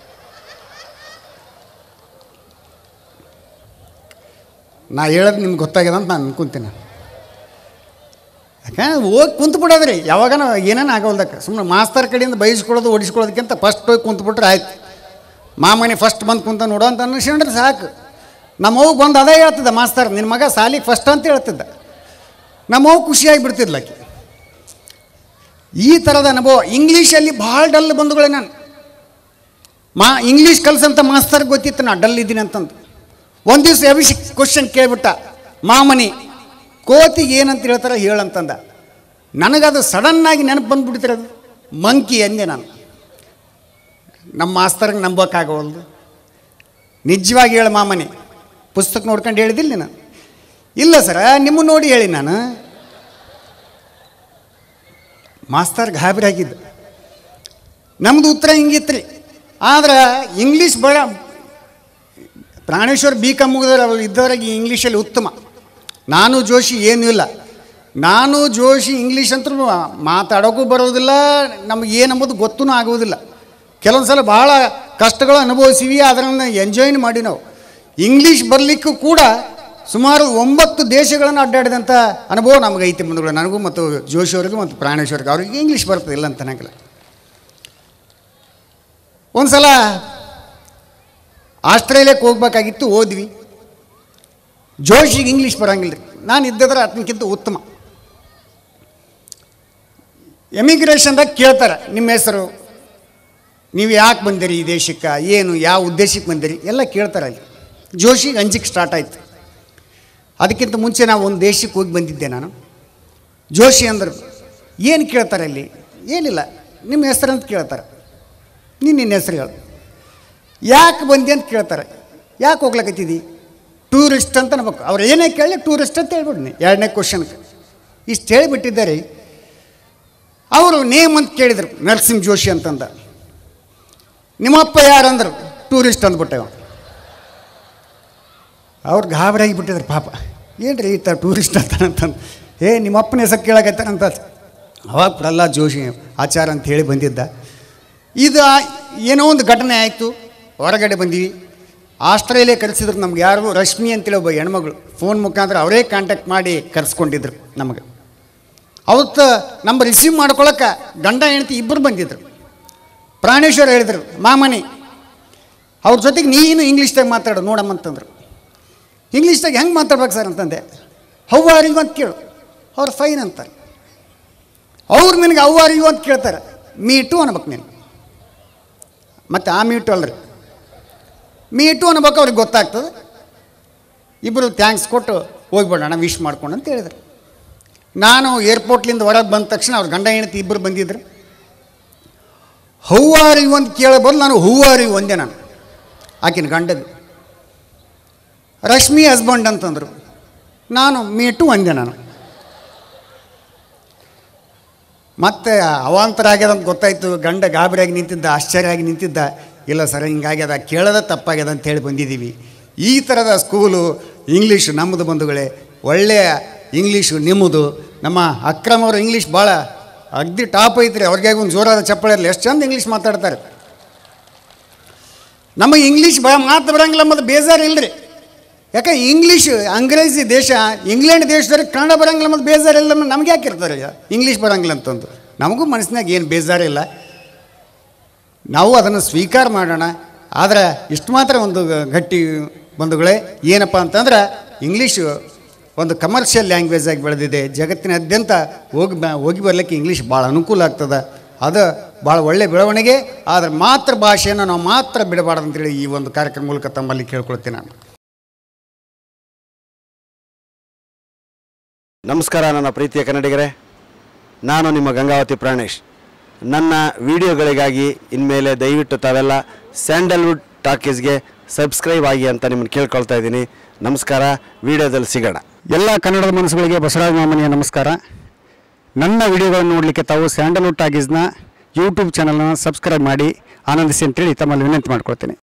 ನಾ ಹೇಳೋದು ನಿಮ್ಗೆ ಗೊತ್ತಾಗ್ಯದ ಅಂತ ನಾನು ಅನ್ಕೊಂತೀನಿ ಯಾಕಂದ್ರೆ ಹೋಗಿ ಕುಂತು ಬಿಡೋದ್ರಿ ಯಾವಾಗನ ಏನೇನು ಆಗೋಲ್ದಕ್ಕೆ ಸುಮ್ಮನೆ ಮಾಸ್ತರ್ ಕಡೆಯಿಂದ ಬೈಸ್ಕೊಳ್ಳೋದು ಓಡಿಸ್ಕೊಳ್ಳೋದಕ್ಕಿಂತ ಫಸ್ಟ್ ಹೋಗಿ ಕುಂತು ಬಿಟ್ರೆ ಆಯ್ತು ಮಾಮನೆ ಫಸ್ಟ್ ಬಂದು ಕುಂತ ನೋಡೋ ಅಂತ ಅನ್ಸ್ಕೊಂಡ್ರೆ ಸಾಕು ನಮ್ಮವ್ವ ಬಂದು ಅದೇ ಹೇಳ್ತಿದ್ದ ಮಾಸ್ತರ್ ನಿನ್ನ ಮಗ ಸಾಲಿಗೆ ಫಸ್ಟ್ ಅಂತ ಹೇಳ್ತಿದ್ದ ನಮ್ಮವ್ವ ಖುಷಿಯಾಗಿ ಬಿಡ್ತಿದ್ಲ ಆಕಿ ಈ ಥರದ ಅನುಭವ ಇಂಗ್ಲೀಷಲ್ಲಿ ಭಾಳ ಡಲ್ ಬಂಧುಗಳೇ ನಾನು ಮಾ ಇಂಗ್ಲೀಷ್ ಕಲ್ಸಂತ ಮಾಸ್ತರ್ ಗೊತ್ತಿತ್ತು ನಾ ಡಲ್ ಇದ್ದೀನಿ ಅಂತಂದು ಒಂದು ದಿವಸ ಅಭಿಷೇಕ್ ಕ್ವಶನ್ ಕೇಳ್ಬಿಟ್ಟ ಮಾಮನಿ ಕೋತಿಗೆ ಏನಂತ ಹೇಳ್ತಾರೆ ಹೇಳಂತಂದ ನನಗದು ಸಡನ್ನಾಗಿ ನೆನಪು ಬಂದ್ಬಿಡ್ತಿರೋದು ಮಂಕಿ ಅಂದೆ ನಾನು ನಮ್ಮ ಮಾಸ್ತರ್ಗೆ ನಂಬೋಕ್ಕಾಗವಲ್ದು ನಿಜವಾಗಿ ಹೇಳು ಮಾಮನಿ ಪುಸ್ತಕ ನೋಡ್ಕೊಂಡು ಹೇಳಿದಿಲ್ಲ ನೀನು ಇಲ್ಲ ಸರ ನಿಮ್ಮ ನೋಡಿ ಹೇಳಿ ನಾನು ಮಾಸ್ತರ್ ಗಾಬರಿ ಆಗಿದ್ದು ನಮ್ಮದು ಉತ್ತರ ಹಿಂಗಿತ್ತು ರೀ ಆದ್ರೆ ಇಂಗ್ಲೀಷ್ ಬರ ಪ್ರಾಣೇಶ್ವರ್ ಬಿ ಕಾಮ್ ಮುಗಿದ್ರೆ ಅವ್ರು ಇದ್ದವರಾಗಿ ಇಂಗ್ಲೀಷಲ್ಲಿ ಉತ್ತಮ ನಾನು ಜೋಶಿ ಏನೂ ಇಲ್ಲ ನಾನು ಜೋಶಿ ಇಂಗ್ಲೀಷ್ ಅಂತೂ ಮಾತಾಡೋಕ್ಕೂ ಬರೋದಿಲ್ಲ ನಮಗೆ ಏನಂಬುದು ಗೊತ್ತೂ ಆಗೋದಿಲ್ಲ ಕೆಲವೊಂದು ಸಲ ಭಾಳ ಕಷ್ಟಗಳು ಅನುಭವಿಸಿವಿ ಅದನ್ನು ಎಂಜಾಯ್ನ ಮಾಡಿ ನಾವು ಇಂಗ್ಲೀಷ್ ಬರಲಿಕ್ಕೂ ಕೂಡ ಸುಮಾರು ಒಂಬತ್ತು ದೇಶಗಳನ್ನು ಅಡ್ಡಾಡಿದಂಥ ಅನುಭವ ನಮಗೆ ಐತಿ ಮುಂದುಗಳು ನನಗೂ ಮತ್ತು ಜೋಶಿ ಅವ್ರಿಗೂ ಮತ್ತು ಪ್ರಾಣೇಶ್ವರ್ಗೆ ಅವ್ರಿಗೆ ಇಂಗ್ಲೀಷ್ ಬರ್ತದೆ ಇಲ್ಲ ಅಂತ ಅನ್ನಂಗಿಲ್ಲ ಒಂದು ಸಲ ಆಸ್ಟ್ರೇಲಿಯಾಕ್ಕೆ ಹೋಗ್ಬೇಕಾಗಿತ್ತು ಓದ್ವಿ ಜೋಶಿಗೆ ಇಂಗ್ಲೀಷ್ ಬರೋಂಗಿಲ್ಲ ರೀ ನಾನು ಇದ್ದಿದ್ರೆ ಅದಕ್ಕಿಂತ ಉತ್ತಮ ಎಮಿಗ್ರೇಷನ್ದಾಗ ಕೇಳ್ತಾರೆ ನಿಮ್ಮ ಹೆಸರು ನೀವು ಯಾಕೆ ಬಂದಿರಿ ಈ ದೇಶಕ್ಕೆ ಏನು ಯಾವ ಉದ್ದೇಶಕ್ಕೆ ಬಂದಿರಿ ಎಲ್ಲ ಕೇಳ್ತಾರೆ ಅಲ್ಲಿ ಜೋಶಿಗೆ ಅಂಜಿಕೆ ಸ್ಟಾರ್ಟ್ ಆಯಿತು ಅದಕ್ಕಿಂತ ಮುಂಚೆ ನಾವು ಒಂದು ದೇಶಕ್ಕೆ ಹೋಗಿ ಬಂದಿದ್ದೆ ನಾನು ಜೋಶಿ ಅಂದರು ಏನು ಕೇಳ್ತಾರೆ ಅಲ್ಲಿ ಏನಿಲ್ಲ ನಿಮ್ಮ ಹೆಸರು ಅಂತ ಕೇಳ್ತಾರೆ ನೀನು ನಿನ್ನ ಹೆಸರು ಹೇಳು ಯಾಕೆ ಬಂದಿ ಅಂತ ಕೇಳ್ತಾರೆ ಯಾಕೆ ಹೋಗ್ಲಕತ್ತಿದ್ದಿ ಟೂರಿಸ್ಟ್ ಅಂತ ಅನ್ಬೇಕು ಅವ್ರು ಏನೇ ಕೇಳಿ ಟೂರಿಸ್ಟ್ ಅಂತ ಹೇಳ್ಬಿಡ್ನಿ ಎರಡನೇ ಕ್ವಶನ್ಗೆ ಇಷ್ಟು ಹೇಳಿಬಿಟ್ಟಿದ್ದಾರೆ ಅವರು ನೇಮ್ ಅಂತ ಕೇಳಿದರು ನರಸಿಂಹ ಜೋಶಿ ಅಂತಂದ ನಿಮ್ಮಪ್ಪ ಯಾರಂದ್ರು ಟೂರಿಸ್ಟ್ ಅಂದ್ಬಿಟ್ಟೆ ಅವ ಅವ್ರು ಗಾಬರಿ ಆಗಿಬಿಟ್ಟಿದ್ರು ಪಾಪ ಏನು ರೀ ಈ ಥರ ಟೂರಿಸ್ಟ್ ಅಂತಾನಂತಂದು ಏ ನಿಮ್ಮಪ್ಪನ ಹೆಸರು ಕೇಳಕತ್ತಾರಂತ ಅವಾಗ ಪ್ರಹ್ಲಾದ್ ಜೋಶಿ ಆಚಾರ ಅಂತ ಹೇಳಿ ಬಂದಿದ್ದ ಇದು ಏನೋ ಒಂದು ಘಟನೆ ಆಯಿತು ಹೊರಗಡೆ ಬಂದೀವಿ ಆಸ್ಟ್ರೇಲಿಯಾ ಕರೆಸಿದ್ರು ನಮ್ಗೆ ಯಾರು ರಶ್ಮಿ ಅಂತೇಳಿ ಒಬ್ಬ ಹೆಣ್ಮಗಳು ಫೋನ್ ಮುಖಾಂತರ ಅವರೇ ಕಾಂಟ್ಯಾಕ್ಟ್ ಮಾಡಿ ಕರೆಸ್ಕೊಂಡಿದ್ರು ನಮಗೆ ಅವತ್ತು ನಮ್ಮ ರಿಸೀವ್ ಮಾಡ್ಕೊಳಕ್ಕೆ ಗಂಡ ಹೆಂಡತಿ ಇಬ್ಬರು ಬಂದಿದ್ರು ಪ್ರಾಣೇಶ್ವರ ಹೇಳಿದ್ರು ಮಾಮನಿ ಅವ್ರ ಜೊತೆಗೆ ನೀನು ಇಂಗ್ಲೀಷ್ದಾಗ ಮಾತಾಡು ನೋಡಮ್ಮಂತಂದ್ರು ಇಂಗ್ಲೀಷ್ದಾಗ ಹೆಂಗೆ ಮಾತಾಡ್ಬೇಕು ಸರ್ ಅಂತಂದೆ ಹೌ ಆರ್ ಯು ಅಂತ ಕೇಳು ಅವ್ರು ಫೈನ್ ಅಂತಾರೆ ಅವ್ರು ನಿನಗೆ ಹೌ ಆರ್ ಯು ಅಂತ ಕೇಳ್ತಾರೆ ಮೀಟು ಅನ್ಬೇಕು ನೀನು ಮತ್ತು ಆ ಮೀಟು ಅಲ್ರಿ ಮೀಟು ಅನ್ಬೇಕು ಅವ್ರಿಗೆ ಗೊತ್ತಾಗ್ತದೆ ಇಬ್ಬರು ಥ್ಯಾಂಕ್ಸ್ ಕೊಟ್ಟು ಹೋಗ್ಬಿಡೋಣ ವಿಶ್ ಮಾಡ್ಕೊಂಡು ಅಂತ ಹೇಳಿದ್ರು ನಾನು ಏರ್ಪೋರ್ಟ್ಲಿಂದ ಹೊರಗೆ ಬಂದ ತಕ್ಷಣ ಅವ್ರ ಗಂಡ ಹೆಂಡತಿ ಇಬ್ಬರು ಬಂದಿದ್ರು ಹೌ ಆರ್ ಯು ಅಂತ ಕೇಳೋ ಬದಲು ನಾನು ಹೂ ಆರ್ ಯು ಒಂದೇ ನಾನು ಆಕಿನ ಗಂಡದು ರಶ್ಮಿ ಹಸ್ಬೆಂಡ್ ಅಂತಂದರು ನಾನು ಮೀಟು ಒಂದೇ ನಾನು ಮತ್ತೆ ಅವಾಂತರ ಆಗ್ಯದ ಅಂತ ಗೊತ್ತಾಯ್ತು ಗಂಡ ಗಾಬರಿಯಾಗಿ ನಿಂತಿದ್ದ ಆಶ್ಚರ್ಯ ಆಗಿ ನಿಂತಿದ್ದ ಇಲ್ಲ ಸರ್ ಹಿಂಗಾಗ್ಯದ ಕೇಳದ ತಪ್ಪಾಗ್ಯದ ಅಂತ ಹೇಳಿ ಬಂದಿದ್ದೀವಿ ಈ ಥರದ ಸ್ಕೂಲು ಇಂಗ್ಲೀಷ್ ನಮ್ಮದು ಬಂಧುಗಳೇ ಒಳ್ಳೆಯ ಇಂಗ್ಲೀಷು ನಿಮ್ಮದು ನಮ್ಮ ಅಕ್ರಮ್ ಅವರು ಇಂಗ್ಲೀಷ್ ಭಾಳ ಅಗ್ದಿ ಟಾಪ್ ಐತ್ರಿ ಅವ್ರಿಗೆ ಒಂದು ಜೋರಾದ ಚಪ್ಪಳೆ ಇರಲಿ ಎಷ್ಟು ಚಂದ ಇಂಗ್ಲೀಷ್ ಮಾತಾಡ್ತಾರೆ ನಮಗೆ ಇಂಗ್ಲೀಷ್ ಬ ಮಾತು ಬರಂಗಿಲ್ಲ ಮತ್ತು ಬೇಜಾರು ಇಲ್ಲರಿ ಯಾಕೆ ಇಂಗ್ಲೀಷ್ ಅಂಗ್ರೇಜಿ ದೇಶ ಇಂಗ್ಲೆಂಡ್ ದೇಶದವ್ರಿಗೆ ಕನ್ನಡ ಬರಂಗಿಲ್ಲ ಮತ್ತು ಬೇಜಾರಿಲ್ಲ ನಮ್ಗೆ ಯಾಕೆ ಇರ್ತಾರೆ ಇಂಗ್ಲೀಷ್ ಬರಂಗಿಲ್ಲ ಅಂತಂದು ನಮಗೂ ಮನಸ್ಸಿನಾಗ ಏನು ಬೇಜಾರಿಲ್ಲ ನಾವು ಅದನ್ನು ಸ್ವೀಕಾರ ಮಾಡೋಣ ಆದರೆ ಇಷ್ಟು ಮಾತ್ರ ಒಂದು ಗಟ್ಟಿ ಬಂಧುಗಳೇ ಏನಪ್ಪ ಅಂತಂದ್ರೆ ಇಂಗ್ಲೀಷು ಒಂದು ಕಮರ್ಷಿಯಲ್ ಲ್ಯಾಂಗ್ವೇಜ್ ಆಗಿ ಬೆಳೆದಿದೆ ಜಗತ್ತಿನಾದ್ಯಂತ ಹೋಗಿ ಬ ಹೋಗಿ ಬರಲಿಕ್ಕೆ ಇಂಗ್ಲೀಷ್ ಭಾಳ ಅನುಕೂಲ ಆಗ್ತದೆ ಅದು ಭಾಳ ಒಳ್ಳೆ ಬೆಳವಣಿಗೆ ಆದರೆ ಮಾತೃ ಭಾಷೆಯನ್ನು ನಾವು ಮಾತ್ರ ಬಿಡಬಾರ್ದು ಅಂತೇಳಿ ಈ ಒಂದು ಕಾರ್ಯಕ್ರಮ ಮೂಲಕ ತಮ್ಮಲ್ಲಿ ಕೇಳ್ಕೊಳ್ತೀನಿ ನಾನು ನಮಸ್ಕಾರ ನನ್ನ ಪ್ರೀತಿಯ ಕನ್ನಡಿಗರೇ ನಾನು ನಿಮ್ಮ ಗಂಗಾವತಿ ಪ್ರಾಣೇಶ್ ನನ್ನ ವಿಡಿಯೋಗಳಿಗಾಗಿ ಇನ್ಮೇಲೆ ದಯವಿಟ್ಟು ತಾವೆಲ್ಲ ಸ್ಯಾಂಡಲ್ವುಡ್ ಟಾಕೀಸ್ಗೆ ಸಬ್ಸ್ಕ್ರೈಬ್ ಆಗಿ ಅಂತ ನಿಮ್ಮನ್ನು ಕೇಳ್ಕೊಳ್ತಾ ಇದ್ದೀನಿ ನಮಸ್ಕಾರ ವಿಡಿಯೋದಲ್ಲಿ ಸಿಗೋಣ ಎಲ್ಲ ಕನ್ನಡದ ಮನಸ್ಸುಗಳಿಗೆ ಬಸವರಾಜ ಮಾಮನಿಯ ನಮಸ್ಕಾರ ನನ್ನ ವಿಡಿಯೋಗಳನ್ನು ನೋಡಲಿಕ್ಕೆ ತಾವು ಸ್ಯಾಂಡಲ್ವುಡ್ ಟಾಗೀಸ್ನ ಯೂಟ್ಯೂಬ್ ಚಾನಲ್ನ ಸಬ್ಸ್ಕ್ರೈಬ್ ಮಾಡಿ ಆನಂದಿಸಿ ಅಂತೇಳಿ ತಮ್ಮಲ್ಲಿ ವಿನಂತಿ ಮಾಡ್ಕೊಳ್ತೀನಿ